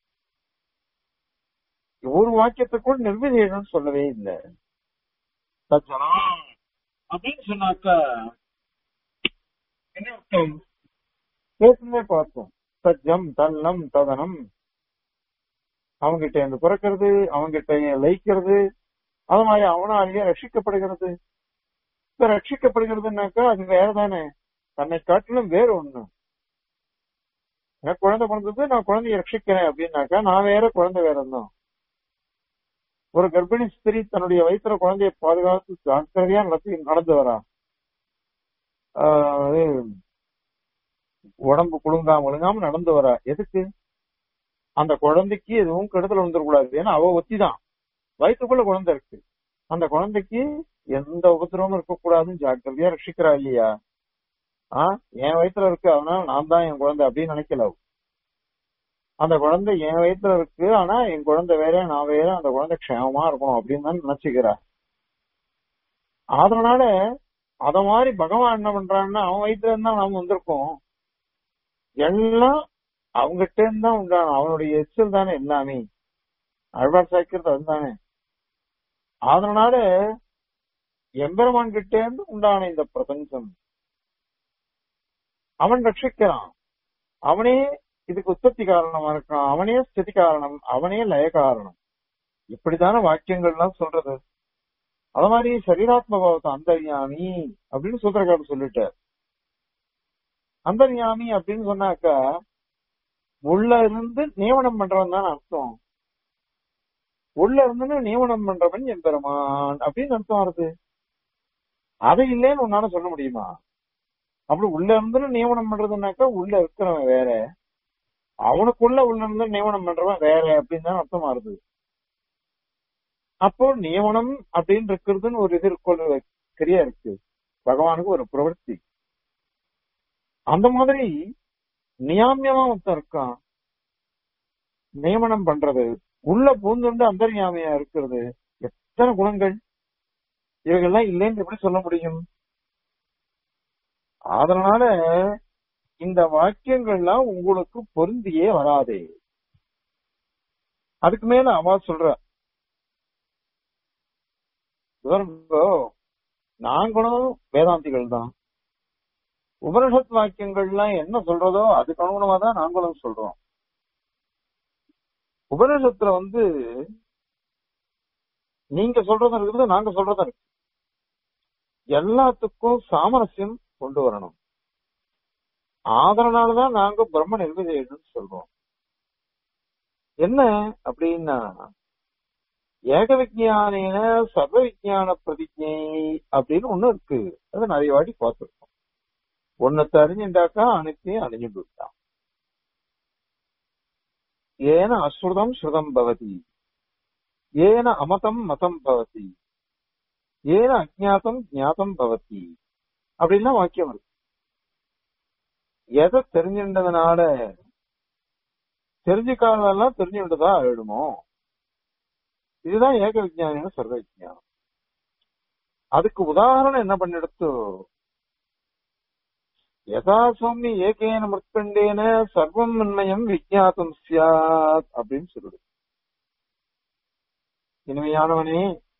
ஒரு வாக்கியத்தை கூட நிர்விதேடம் சொல்லவே இல்லை தஜ்ஜனா அப்படின்னு சொன்னாக்கா என்ன அர்த்தம் பேசுனே பார்த்தோம் சஜ்ஜம் தன்னம் ததனம் அவங்கிட்ட இருந்து பிறக்கிறது அவங்கிட்ட லயிக்கிறது அது மாதிரி அவனாலேயே ரட்சிக்கப்படுகிறது இப்ப ரட்சிக்கப்படுகிறதுனாக்கா அது வேற தானே தன்னை காட்டிலும் வேற ஒண்ணு எனக்கு குழந்தை பிறந்தது நான் குழந்தைய ரட்சிக்கிறேன் அப்படின்னாக்கா நான் வேற குழந்தை வேற தான் ஒரு கர்ப்பிணி ஸ்திரீ தன்னுடைய வயிற்றுல குழந்தைய பாதுகாத்து ஜாக்கிரதையா நடத்தி நடந்து வரா ஆஹ் அது உடம்பு குலுங்காம ஒழுங்காம நடந்து வரா எதுக்கு அந்த குழந்தைக்கு எதுவும் கெடுதல் வந்துடக்கூடாது ஏன்னா அவ ஒத்தி தான் வயிற்றுக்குள்ள குழந்தை இருக்கு அந்த குழந்தைக்கு எந்த உபத்திரமும் இருக்கக்கூடாதுன்னு ஜாக்கிரதையா ரட்சிக்கிறா இல்லையா ஆ என் வயிற்றுல இருக்கு அதனால நான் தான் என் குழந்தை அப்படின்னு நினைக்கல அவ. அந்த குழந்தை என் வயிற்றுல இருக்கு ஆனா என் குழந்தை வேற நான் வேற அந்த குழந்தை க்ஷேமமா இருக்கணும் அப்படின்னு தான் நினைச்சுக்கிறா அதனால அத மாதிரி பகவான் என்ன பண்றான்னா அவன் வயிற்றுல இருந்தா நாம வந்திருக்கோம் எல்லாம் அவங்ககிட்ட இருந்து தான் உண்டான அவனுடைய எச்சல் தானே எல்லாமே அழ்வார் சாய்க்கிறது அதுதானே அதனால எம்பெருமான் கிட்ட இருந்து உண்டான இந்த பிரபஞ்சம் அவன் ரட்சிக்கிறான் அவனே இதுக்கு உற்பத்தி காரணமா இருக்கான் அவனே ஸ்திதி காரணம் அவனே லய காரணம் இப்படித்தான வாக்கியங்கள்லாம் சொல்றது அது மாதிரி சரீராத்ம பாவத்தை அந்தர்யாமி அப்படின்னு சூத்திரக்காரர் சொல்லிட்டார் அந்தர்யாமி அப்படின்னு சொன்னாக்கா உள்ள இருந்து நியமனம் பண்றவன் தான் அர்த்தம் உள்ள இருந்து நியமனம் பண்றவன் எம்பெருமான் அப்படின்னு அர்த்தம் வருது அது இல்லைன்னு உன்னால சொல்ல முடியுமா அப்படி உள்ள இருந்து நியமனம் பண்றதுனாக்கா உள்ள இருக்கிறவன் வேற அவனுக்குள்ள உள்ள இருந்து நியமனம் பண்றவன் வேற அப்படின்னு தான் அர்த்தமா வருது அப்போ நியமனம் அப்படின்னு இருக்கிறதுன்னு ஒரு இது இருக்கு கிரியா இருக்கு பகவானுக்கு ஒரு பிரவൃத்தி அந்த மாதிரி நியாமியமா ஒருத்தன் இருக்கான் நியமனம் பண்றது உள்ள பூந்துண்டு அந்தர்யாமியா இருக்கிறது எத்தனை குணங்கள் இவைகள்லாம் இல்லைன்னு எப்படி சொல்ல முடியும் அதனால இந்த வாக்கியங்கள்லாம் உங்களுக்கு பொருந்தியே வராதே அதுக்கு மேல அவ சொல்ற நாங்களும் வேதாந்திகள் தான் உபனிஷத் வாக்கியங்கள்லாம் என்ன சொல்றதோ அதுக்கு அனுகுணமா தான் நாங்களும் சொல்றோம் உபனிஷத்துல வந்து நீங்க சொல்றதும் இருக்குது நாங்க சொல்றதும் இருக்கு எல்லாத்துக்கும் சாமரஸ்யம் கொண்டு வரணும் அதனாலதான் நாங்க பிரம்ம நிர்விதேயம்னு சொல்றோம் என்ன அப்படின்னா ஏக விஜயானேன சர்வ விஜயான பிரதிஜை அப்படின்னு ஒண்ணு இருக்கு அது நிறைய வாட்டி பார்த்திருக்கோம் ஒன்னத்தை அறிஞ்சுட்டாக்கா அனைத்தையும் அறிஞ்சுட்டு விட்டான் ஏன அஸ்ருதம் ஸ்ருதம் பவதி ஏன அமதம் மதம் பவதி ஏன அஜாத்தம் ஜாத்தம் பவதி அப்படின்லாம் வாக்கியம் இருக்கு எதை தெரிஞ்சின்றதுனால தெரிஞ்சுக்காததெல்லாம் தெரிஞ்சுட்டதா ஆயிடுமோ இதுதான் ஏக விஜயானின சர்வ விஜயானம் அதுக்கு உதாரணம் என்ன பண்ணிடுத்து யதா சௌமி ஏகேன மிருத்கண்டேன சர்வம் நன்மயம் விஜயாத்தம் சியாத் அப்படின்னு சொல்லுது இனிமையானவனே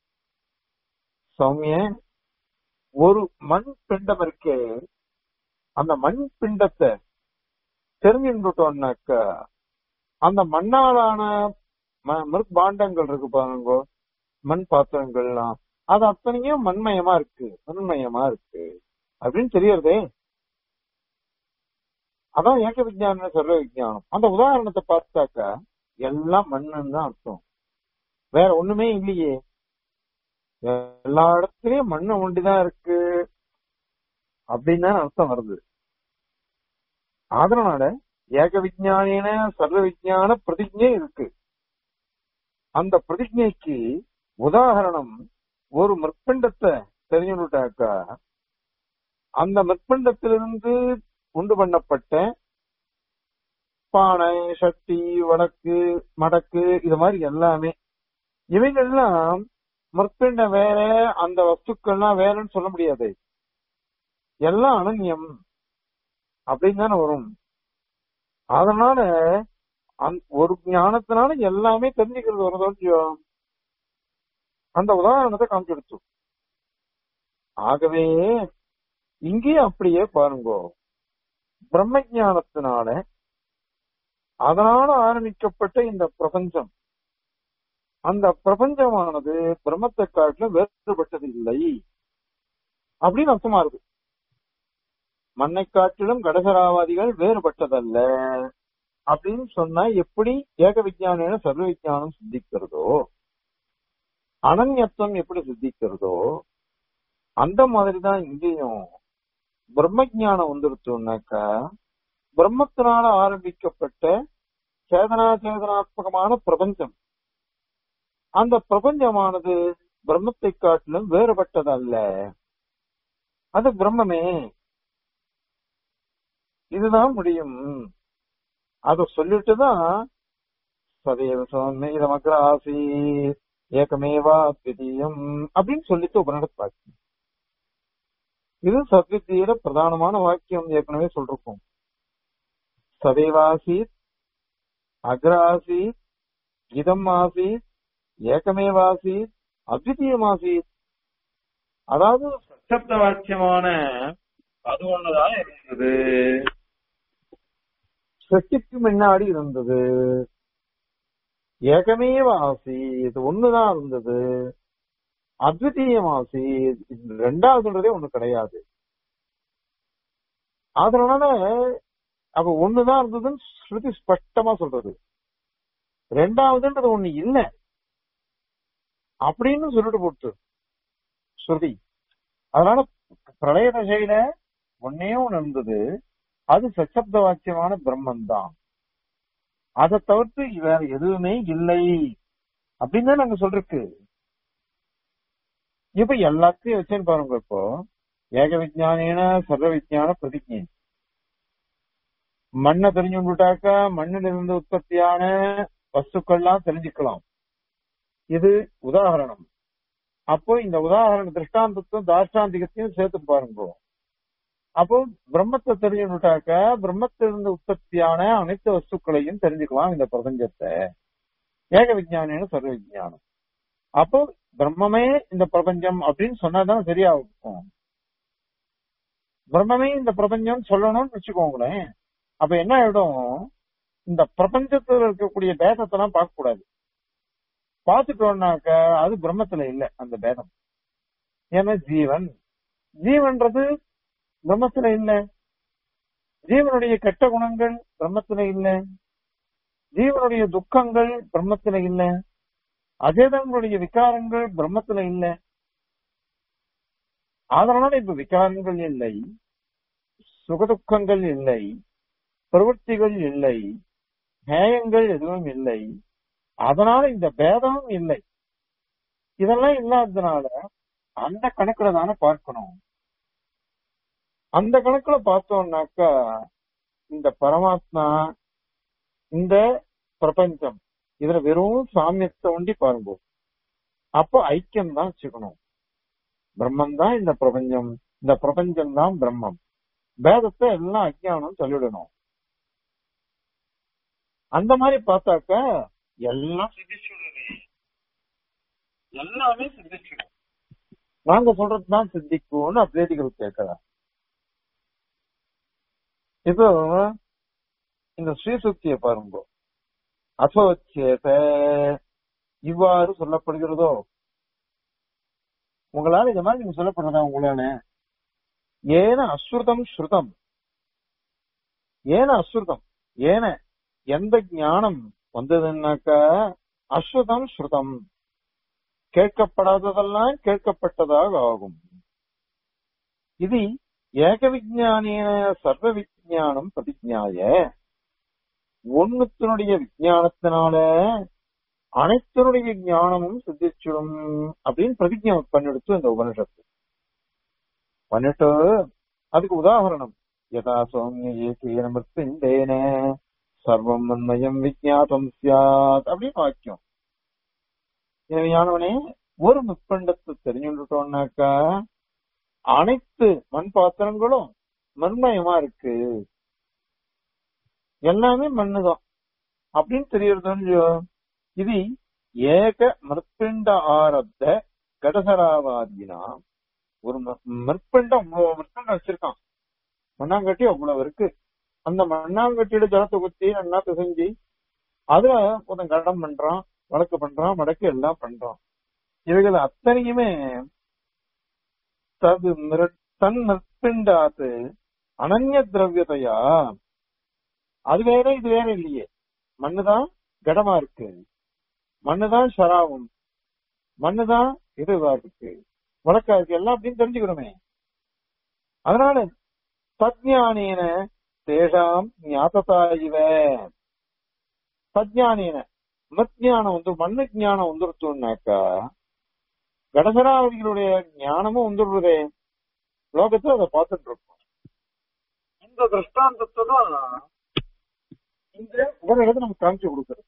சௌமிய ஒரு மண் பிண்டம் இருக்கே அந்த மண் பிண்டத்தை தெரிஞ்சுட்டோம்னாக்க அந்த மண்ணாலான பாண்டங்கள் இருக்கு பாருங்க மண் பாத்திரங்கள்லாம் அது அத்தனையும் மண்மயமா இருக்கு மண்மயமா இருக்கு அப்படின்னு தெரியறதே அதான் ஏக விஜயான சர்வ விஜயானம் அந்த உதாரணத்தை பார்த்தாக்கா எல்லாம் மண்ணுன்னு தான் அர்த்தம் வேற ஒண்ணுமே இல்லையே எல்லா இடத்துலயும் மண்ணு ஒண்டிதான் இருக்கு அப்படின்னு தான் அர்த்தம் வருது அதனால ஏக விஜயானின சர்வ விஜயான பிரதிஜை இருக்கு அந்த பிரதிஜைக்கு உதாரணம் ஒரு மிற்பண்டத்தை தெரிஞ்சுட்டாக்கா அந்த மிற்பண்டத்திலிருந்து உண்டு பண்ணப்பட்ட பானை சட்டி வடக்கு மடக்கு இது மாதிரி எல்லாமே இவைகள்லாம் மிற்பண்டம் வேற அந்த வஸ்துக்கள்லாம் வேறன்னு சொல்ல முடியாது எல்லாம் அனன்யம் அப்படின்னு தானே வரும் அதனால ஒரு ஞானத்தினால எல்லாமே தெரிஞ்சுக்கிறது வருதோ இல்லையோ அந்த உதாரணத்தை காமிச்செடுத்து ஆகவே இங்கேயும் அப்படியே பாருங்க பிரம்ம ஞானத்தினால அதனால ஆரம்பிக்கப்பட்ட இந்த பிரபஞ்சம் அந்த பிரபஞ்சமானது பிரம்மத்தை காட்டிலும் வேறுபட்டது இல்லை அப்படின்னு அர்த்தமா இருக்கு மண்ணை காட்டிலும் கடகராவாதிகள் வேறுபட்டதல்ல அப்படின்னு சொன்னா எப்படி ஏக விஞ்ஞான சர்வ விஞ்ஞானம் சித்திக்கிறதோ அனன்யத்துவம் எப்படி சித்திக்கிறதோ அந்த மாதிரிதான் இங்கேயும் பிரம்ம ஞானம் வந்துருச்சோம்னாக்கா பிரம்மத்தினால ஆரம்பிக்கப்பட்ட சேதனா சேதனாத்மகமான பிரபஞ்சம் அந்த பிரபஞ்சமானது பிரம்மத்தை காட்டிலும் வேறுபட்டதல்ல அது பிரம்மமே இதுதான் முடியும் அத சொல்லிட்டுதான் சதேவ சோமே இதமக்ர ஆசி ஏகமேவா திதீயம் அப்படின்னு சொல்லிட்டு உபநிடத் வாக்கியம் இது சத்வித்தியில பிரதானமான வாக்கியம் ஏற்கனவே சொல்றோம் சதேவாசீத் அக்ராசீத் இதம் ஆசீத் ஏகமேவாசீத் அத்விதீயமாசீத் அதாவது சப்த வாக்கியமான அது ஒண்ணுதான் இருந்தது சக்திக்கு முன்னாடி இருந்தது ஏகமேவ ஆசீத் ஒண்ணுதான் இருந்தது அத்விதீயம் ஆசீத் ரெண்டாவதுன்றதே ஒண்ணு கிடையாது அதனால அப்ப ஒண்ணுதான் இருந்ததுன்னு ஸ்ருதி ஸ்பஷ்டமா சொல்றது ரெண்டாவதுன்றது ஒண்ணு இல்ல அப்படின்னு சொல்லிட்டு போட்டு ஸ்ருதி அதனால பிரளய தசையில ஒன்னே ஒண்ணு இருந்தது அது சச்சப்த வாக்கியமான பிரம்மன் தான் அதை தவிர்த்து வேற எதுவுமே இல்லை அப்படின்னு தான் நாங்க சொல்றக்கு இப்ப எல்லாத்தையும் வச்சேன்னு பாருங்க இப்போ ஏக விஜானின சர்வ விஜான பிரதிஜை மண்ணை தெரிஞ்சு விட்டாக்கா மண்ணில் இருந்து உற்பத்தியான வஸ்துக்கள்லாம் தெரிஞ்சுக்கலாம் இது உதாரணம் அப்போ இந்த உதாரண திருஷ்டாந்தத்தையும் தாஷ்டாந்திகத்தையும் சேர்த்து பாருங்க அப்போ பிரம்மத்தை தெரிஞ்சுட்டாக்க பிரம்மத்திலிருந்து உற்பத்தியான அனைத்து வஸ்துக்களையும் தெரிஞ்சுக்கலாம் இந்த பிரபஞ்சத்தை ஏக விஜயானின்னு சர்வ விஜயானம் அப்போ பிரம்மமே இந்த பிரபஞ்சம் அப்படின்னு சொன்னாதான் சரியா இருக்கும் பிரம்மமே இந்த பிரபஞ்சம் சொல்லணும்னு வச்சுக்கோங்களேன் அப்ப என்ன ஆயிடும் இந்த பிரபஞ்சத்துல இருக்கக்கூடிய பேதத்தை எல்லாம் பார்க்க கூடாது பார்த்துட்டோம்னாக்க அது பிரம்மத்துல இல்ல அந்த பேதம் ஏன்னா ஜீவன் ஜீவன்றது பிரம்மத்துல இல்ல ஜீவனுடைய கெட்ட குணங்கள் பிரம்மத்துல இல்ல ஜீவனுடைய துக்கங்கள் பிரம்மத்துல இல்ல அஜேதங்களுடைய விகாரங்கள் பிரம்மத்துல இல்ல அதனால இப்ப விகாரங்கள் இல்லை சுகதுக்கங்கள் இல்லை பிரவൃத்திகள் இல்லை நியாயங்கள் எதுவும் இல்லை அதனால இந்த பேதமும் இல்லை இதெல்லாம் இல்லாததுனால அந்த கணக்குல தானே பார்க்கணும் அந்த கணக்குல பார்த்தோம்னாக்கா இந்த பரமாத்மா இந்த பிரபஞ்சம் இதுல வெறும் சாமியத்தை ஒண்டி பாருங்க அப்போ ஐக்கியம் தான் வச்சுக்கணும் பிரம்மம் தான் இந்த பிரபஞ்சம் இந்த பிரபஞ்சம் தான் பிரம்மம் பேதத்தை எல்லாம் அஜ்ஞானம் சொல்லிடணும் அந்த மாதிரி பார்த்தாக்கா எல்லாம் சித்திச்சுடுறது எல்லாமே சித்திச்சிடும் நாங்க சொல்றதுதான் சித்திக்கும்னு அத்வேதிகள் கேட்கலாம் இப்போ இந்த ஸ்ரீசுக்தியை பாருங்க அசோச்சேத இவ்வாறு சொல்லப்படுகிறதோ உங்களால இந்த மாதிரி நீங்க சொல்லப்படுறதா உங்களால ஏன அஸ்ருதம் ஸ்ருதம் ஏன அஸ்ருதம் ஏன எந்த ஞானம் வந்ததுன்னாக்கா அஸ்ருதம் ஸ்ருதம் கேட்கப்படாததெல்லாம் கேட்கப்பட்டதாக ஆகும் இது ஏக விஜானிய சர்வ விஜானம் பிரதிஜாய ஒன்னுத்தினுடைய விஜானத்தினால அனைத்தினுடைய ஞானமும் சித்திச்சிடும் அப்படின்னு பிரதிஜை பண்ணிடுச்சு இந்த உபனிஷத்து பண்ணிட்டு அதுக்கு உதாரணம் யதா சௌமிய ஏகேன மிருத்துண்டேன சர்வம் மன்மயம் விஜாதம் சியாத் அப்படின்னு வாக்கியம் ஞானவனே ஒரு முப்பண்டத்தை தெரிஞ்சுட்டோம்னாக்கா அனைத்து மண் பாத்திரங்களும் மண்மயமா இருக்கு எல்லாமே மண்ணுதான் அப்படின்னு தெரியறது இது ஏக மிருப்பிண்ட ஆரப்த கடசராவாதினா ஒரு மிருப்பிண்டம் மிருப்பிண்டம் வச்சிருக்கான் மண்ணாங்கட்டி அவ்வளவு இருக்கு அந்த மண்ணாங்கட்டியில ஜலத்தை குத்தி நல்லா பிசைஞ்சு அதுல ஒருத்தன் கடம் பண்றான் வழக்கு பண்றான் வடக்கு எல்லாம் பண்றான் இவைகள் அத்தனையுமே தது நிற- தன் நிற்பிண்டாத்து அனன்ய திரவியதையா அது வேற இது வேற இல்லையே மண்ணுதான் கடமா இருக்கு மண்ணுதான் ஷராவும் மண்ணுதான் இதுவா இருக்கு வழக்கா இருக்கு எல்லாம் அப்படின்னு தெரிஞ்சுக்கணுமே அதனால தஜ்ஞானேன தேஷாம் ஞாபகா இவ தஜ்ஞானேன மத்ஞானம் வந்து மண்ணு ஞானம் வந்துருத்தோம்னாக்கா கடசராவதிகளுடைய ஞானமும் வந்துடுறதே லோகத்துல அதை பார்த்துட்டு இருக்கோம் இந்த திருஷ்டாந்தத்தை தான் இந்த ஒரு இடத்துல நமக்கு காமிச்சு கொடுக்கறது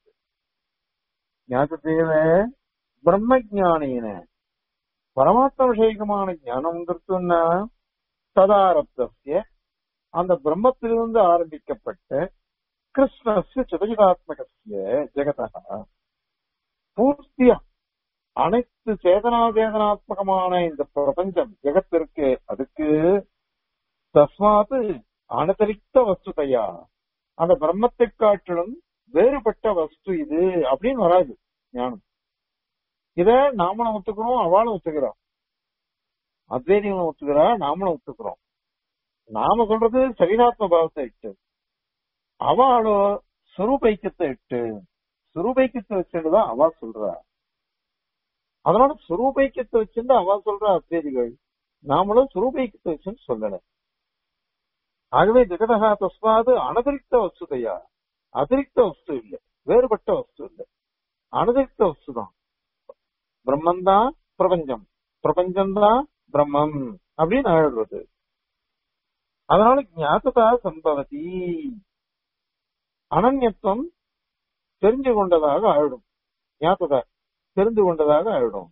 ஞாபகத்தேவ பிரம்ம ஜானேன பரமாத்ம விஷயகமான ஞானம் வந்துருத்துன்னா ததாரப்தசிய அந்த பிரம்மத்திலிருந்து ஆரம்பிக்கப்பட்ட கிருஷ்ணஸ்ய சதுரிதாத்மகசிய ஜெகதா பூர்த்தியா அனைத்து சேதனா சேதனாத்மகமான இந்த பிரபஞ்சம் ஜெகத்திற்கு அதுக்கு தஸ்மாத்து அனதரிக்த வஸ்துதையா அந்த பிரம்மத்தை காட்டிலும் வேறுபட்ட வஸ்து இது அப்படின்னு வராது ஞானம் இத நாமளும் ஒத்துக்கிறோம் அவளும் ஒத்துக்கிறோம் அத்வைதிகளும் ஒத்துக்கிறா நாமளும் ஒத்துக்கிறோம் நாம சொல்றது சரீராத்ம பாவத்தை இட்டு அவளோ சுரூபைக்கியத்தை இட்டு சுரூபைக்கியத்தை வச்சுட்டுதான் அவ சொல்றா அதனால சுரூபைக்கியத்தை வச்சிருந்து அவ சொல்ற அத்வைதிகள் நாமளும் சுரூபைக்கியத்தை வச்சுன்னு சொல்லல ஆகவே ஜெகதகா தஸ்மாது அனதிரிக்த வஸ்துதையா அதிரிக்த வஸ்து இல்ல வேறுபட்ட வஸ்து இல்ல அனதிரிக்த வஸ்து தான் பிரம்மன் தான் பிரபஞ்சம் பிரபஞ்சம் தான் பிரம்மம் அப்படின்னு ஆயிடுறது அதனால ஞாபகா சம்பவதி அனன்யத்துவம் தெரிஞ்சு கொண்டதாக ஆயிடும் ஞாபகா தெரிந்து கொண்டதாக ஆயிடும்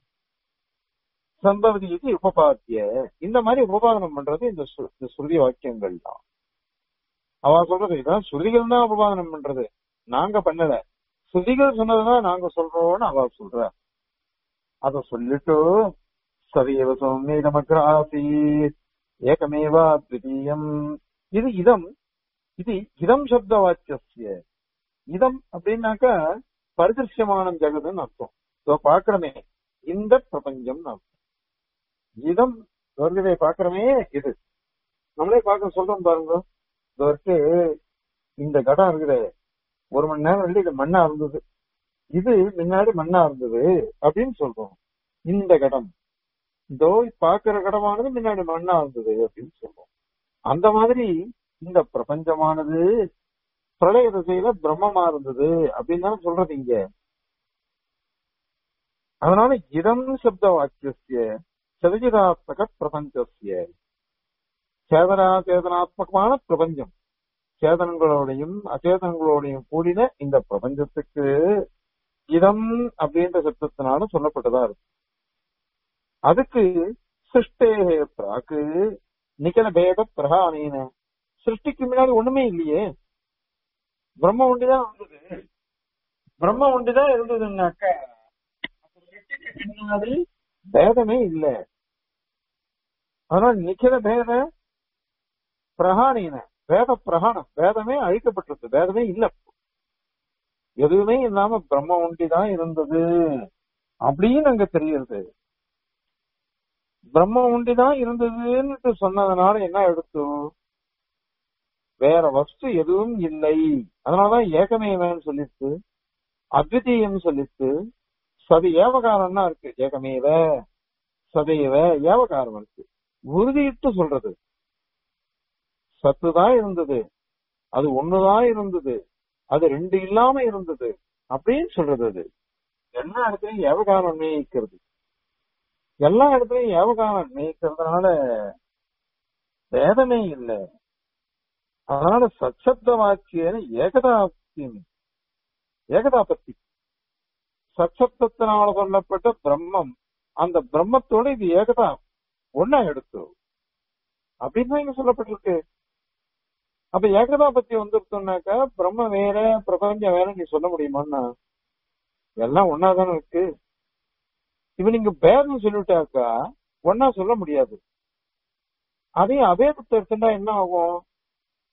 சம்பவதி இது உபபாத்திய இந்த மாதிரி உபபாதனம் பண்றது இந்த சு- இந்த ஸ்ருதி வாக்கியங்கள் தான் அவ சொல்றது இதான் ஸ்ருதிகள் தான் உபபாதனம் பண்றது நாங்க பண்ணல ஸ்ருதிகள் சொன்னதுதான் நாங்க சொல்றோம்னு அவ சொல்ற அத சொல்லிட்டு சரியவ சௌமிய நமக்கு ஆசீத் ஏகமேவா திதீயம் இது இதம் இது இதம் சப்த வாக்கிய இதம் அப்படின்னாக்கா பரிதிருஷ்யமான ஜெகதுன்னு அர்த்தம் இதோ பாக்குறமே இந்த பிரபஞ்சம் அர்த்தம் இதம் சொர்க்கத்தை பாக்குறமே இது நம்மளே பார்க்க சொல்றோம் பாருங்க இதோ இருக்கு இந்த கடம் இருக்குது ஒரு மணி நேரம் வந்து இது மண்ணா இருந்தது இது முன்னாடி மண்ணா இருந்தது அப்படின்னு சொல்றோம் இந்த கடம் இதோ பாக்குற கடமானது முன்னாடி மண்ணா இருந்தது அப்படின்னு சொல்றோம் அந்த மாதிரி இந்த பிரபஞ்சமானது பிரளய திசையில பிரம்மமா இருந்தது அப்படின்னு தானே சொல்றது இங்க அதனால இதம் சப்த வாக்கிய சதஜிதாத்மக பிரபஞ்சசிய சேதனா சேதனாத்மகமான பிரபஞ்சம் சேதனங்களோடையும் அச்சேதனங்களோடையும் கூடின இந்த பிரபஞ்சத்துக்கு இதம் அப்படின்ற சப்தத்தினால சொல்லப்பட்டதா இருக்கு அதுக்கு சிருஷ்டேகே பிராக்கு நிகழ பேத பிரகானீன சிருஷ்டிக்கு முன்னாடி ஒண்ணுமே இல்லையே பிரம்ம ஒண்டிதான் இருந்தது பிரம்ம ஒண்டிதான் இருந்ததுன்னாக்க அப்ப சிருஷ்டிக்கு முன்னாடி பேதமே இல்ல அதனால நிக்கிற பேத பிரகாணீன வேத பிரகாணம் வேதமே அழிக்கப்பட்டிருக்கு வேதமே இல்ல எதுவுமே இல்லாம பிரம்ம ஒண்டிதான் இருந்தது அப்படின்னு அங்க தெரியுது பிரம்ம ஒண்டிதான் இருந்ததுன்னு சொன்னதுனால என்ன எடுத்து வேற வஸ்து எதுவும் இல்லை அதனாலதான் ஏகமேவன்னு சொல்லிட்டு அத்விதீயம் சொல்லிட்டு சது ஏவகாரம்னா இருக்கு ஏகமேவ சதைவ ஏவகாரம் இருக்கு உறுதியிட்டு சொல்றது சத்து தான் இருந்தது அது ஒண்ணுதான் இருந்தது அது ரெண்டு இல்லாம இருந்தது அப்படின்னு சொல்றது அது எல்லா இடத்துலயும் ஏவகாரம் அன்வயிக்கிறது எல்லா இடத்துலயும் ஏவகாரம் அன்வயிக்கிறதுனால வேதமே இல்லை அதனால சச்சப்த வாக்கியன ஏகதாப்தியம் ஏகதாபத்தி சச்சப்தத்தினால சொல்லப்பட்ட பிரம்மம் அந்த பிரம்மத்தோட இது ஏகதா ஒன்னா எடுத்து அப்படின்னு தான் இங்க சொல்லப்பட்டிருக்கு அப்ப ஏகதா பத்தி வந்துருத்தோம்னாக்கா பிரம்ம வேற பிரபஞ்சம் வேற நீ சொல்ல முடியுமான்னா எல்லாம் ஒன்னாதானே இருக்கு இப்ப நீங்க பேதம் சொல்லிட்டாக்கா ஒன்னா சொல்ல முடியாது அதையும் அபேதத்தை எடுத்துட்டா என்ன ஆகும்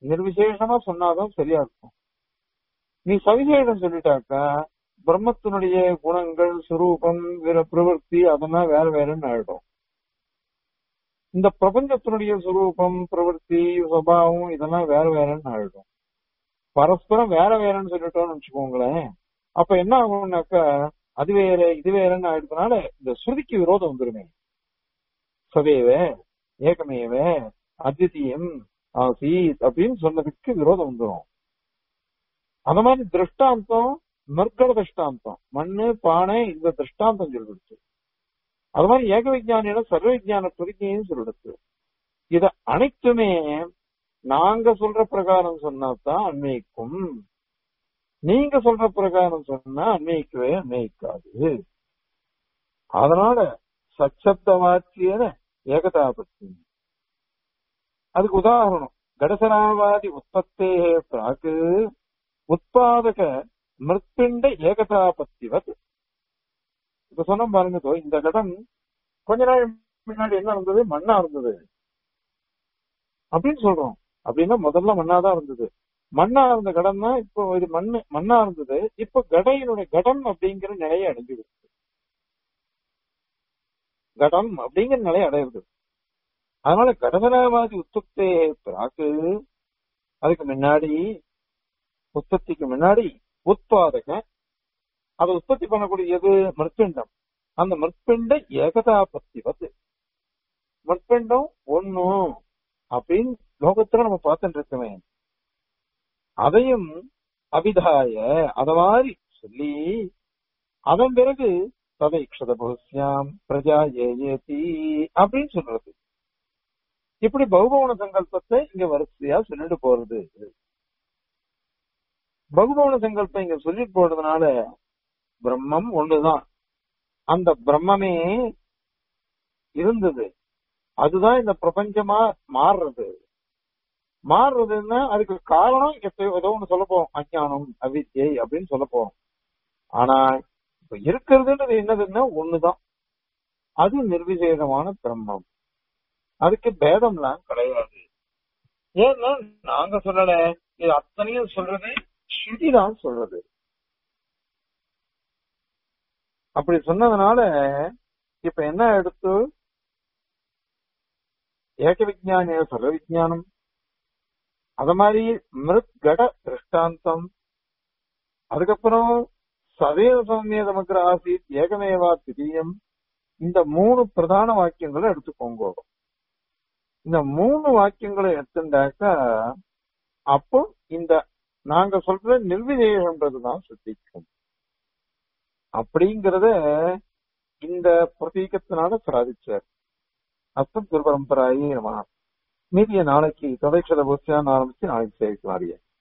நிர்விசேஷமா சொன்னாதான் சரியா இருக்கும் நீ சவிசேஷம் சொல்லிட்டாக்கா பிரம்மத்தினுடைய குணங்கள் சுரூபம் வேற பிரவൃத்தி அதெல்லாம் வேற வேறன்னு ஆயிடும் இந்த பிரபஞ்சத்தினுடைய சுரூபம் பிரவൃத்தி சுபாவம் இதெல்லாம் வேற வேறன்னு ஆயிடும் பரஸ்பரம் வேற வேறன்னு சொல்லிட்டோம்னு வச்சுக்கோங்களேன் அப்ப என்ன ஆகும்னாக்கா அது வேற இது வேறன்னு ஆயிடுறதுனால இந்த ஸ்ருதிக்கு விரோதம் வந்துருமே சதேவ ஏகமேவ அத்விதீயம் ஆசீத் அப்படின்னு சொன்னதுக்கு விரோதம் வந்துடும் அந்த மாதிரி திருஷ்டாந்தம் மர்க்கட திருஷ்டாந்தம் மண்ணு பானை இந்த திருஷ்டாந்தம் சொல்லிடுச்சு அது மாதிரி ஏக விஜயானியில சர்வ விஜயான பிரதிஜையும் சொல்லிடுச்சு இத அனைத்துமே நாங்க சொல்ற பிரகாரம் சொன்னாதான் அன்வயிக்கும் நீங்க சொல்ற பிரகாரம் சொன்னா அன்வயிக்கவே அன்வயிக்காது அதனால சச்சப்த வாக்கியன ஏகதாபத்தி அதுக்கு உதாரணம் கடசராவாதி உற்பத்தே பிராக்கு உற்பாதக மிருத்பிண்ட ஏகதாபத்திவத் இப்ப சொன்ன பாருங்க தோ, இந்த கடம் கொஞ்ச நாள் முன்னாடி என்ன இருந்தது மண்ணா இருந்தது அப்படின்னு சொல்றோம் அப்படின்னா முதல்ல மண்ணாதான் இருந்தது மண்ணா இருந்த கடம் தான் இப்போ இது மண்ணு மண்ணா இருந்தது இப்போ கடையினுடைய கடம் அப்படிங்கிற நிலையை அடைஞ்சிடுது கடம் அப்படிங்கிற நிலையை அடையுது அதனால கடகராவாதி உற்பத்தே பிராக்கு அதுக்கு முன்னாடி உற்பத்திக்கு முன்னாடி உற்பாதக அதை உற்பத்தி பண்ணக்கூடியது மிருத்பிண்டம் அந்த மிருத்பிண்ட ஏகதாபத்திவது மிருத்பிண்டம் ஒண்ணு அப்படின்னு லோகத்துல நம்ம பார்த்துட்டு இருக்கோமே அதையும் அபிதாய அத மாதிரி சொல்லி அதன் பிறகு ததைக்ஷத பகுஸ்யாம் பிரஜா ஏயேதி அப்படின்னு சொல்றது இப்படி பகுபவன சங்கல்பத்தை இங்க வரிசையா சொல்லிட்டு போறது பகுபவன சங்கல்பம் இங்க சொல்லிட்டு போறதுனால பிரம்மம் ஒண்ணுதான் அந்த பிரம்மமே இருந்தது அதுதான் இந்த பிரபஞ்சமா மாறுறது மாறுறதுன்னா அதுக்கு காரணம் எப்ப ஏதோ ஒண்ணு சொல்ல போறோம் அஞ்ஞானம் அவித்யை அப்படின்னு சொல்ல போறோம் ஆனா இப்ப இருக்கிறதுன்றது என்னதுன்னா ஒண்ணுதான் அது நிர்விசேஷமான பிரம்மம் அதுக்கு பேதம்லாம் கிடையாது ஏன்னா நாங்க சொல்லல இது அத்தனையும் சொல்றது ஸ்ருதிதான் சொல்றது அப்படி சொன்னதுனால இப்ப என்ன எடுத்து ஏக விஜானிய சர்வ விஜானம் அத மாதிரி மிருத் கட திருஷ்டாந்தம் அதுக்கப்புறம் சதேவ சௌமிய நமக்கு ஆசித் ஏகமேவா திடீயம் இந்த மூணு பிரதான வாக்கியங்களை எடுத்துக்கோங்க இந்த மூணு வாக்கியங்களை எடுத்துட்டாக்கா அப்போ இந்த நாங்க சொல்ற நிர்விதேயம்ன்றதுதான் சித்திக்கும் அப்படிங்கறத இந்த பிரதீகத்தினால சாதிச்சார் அஸ்தம் குரு பரம்பராயி நம்ம மீதிய நாளைக்கு தொலைச்சல புஸ்தான் ஆரம்பிச்சு நாளைக்கு சேர்க்கலாம்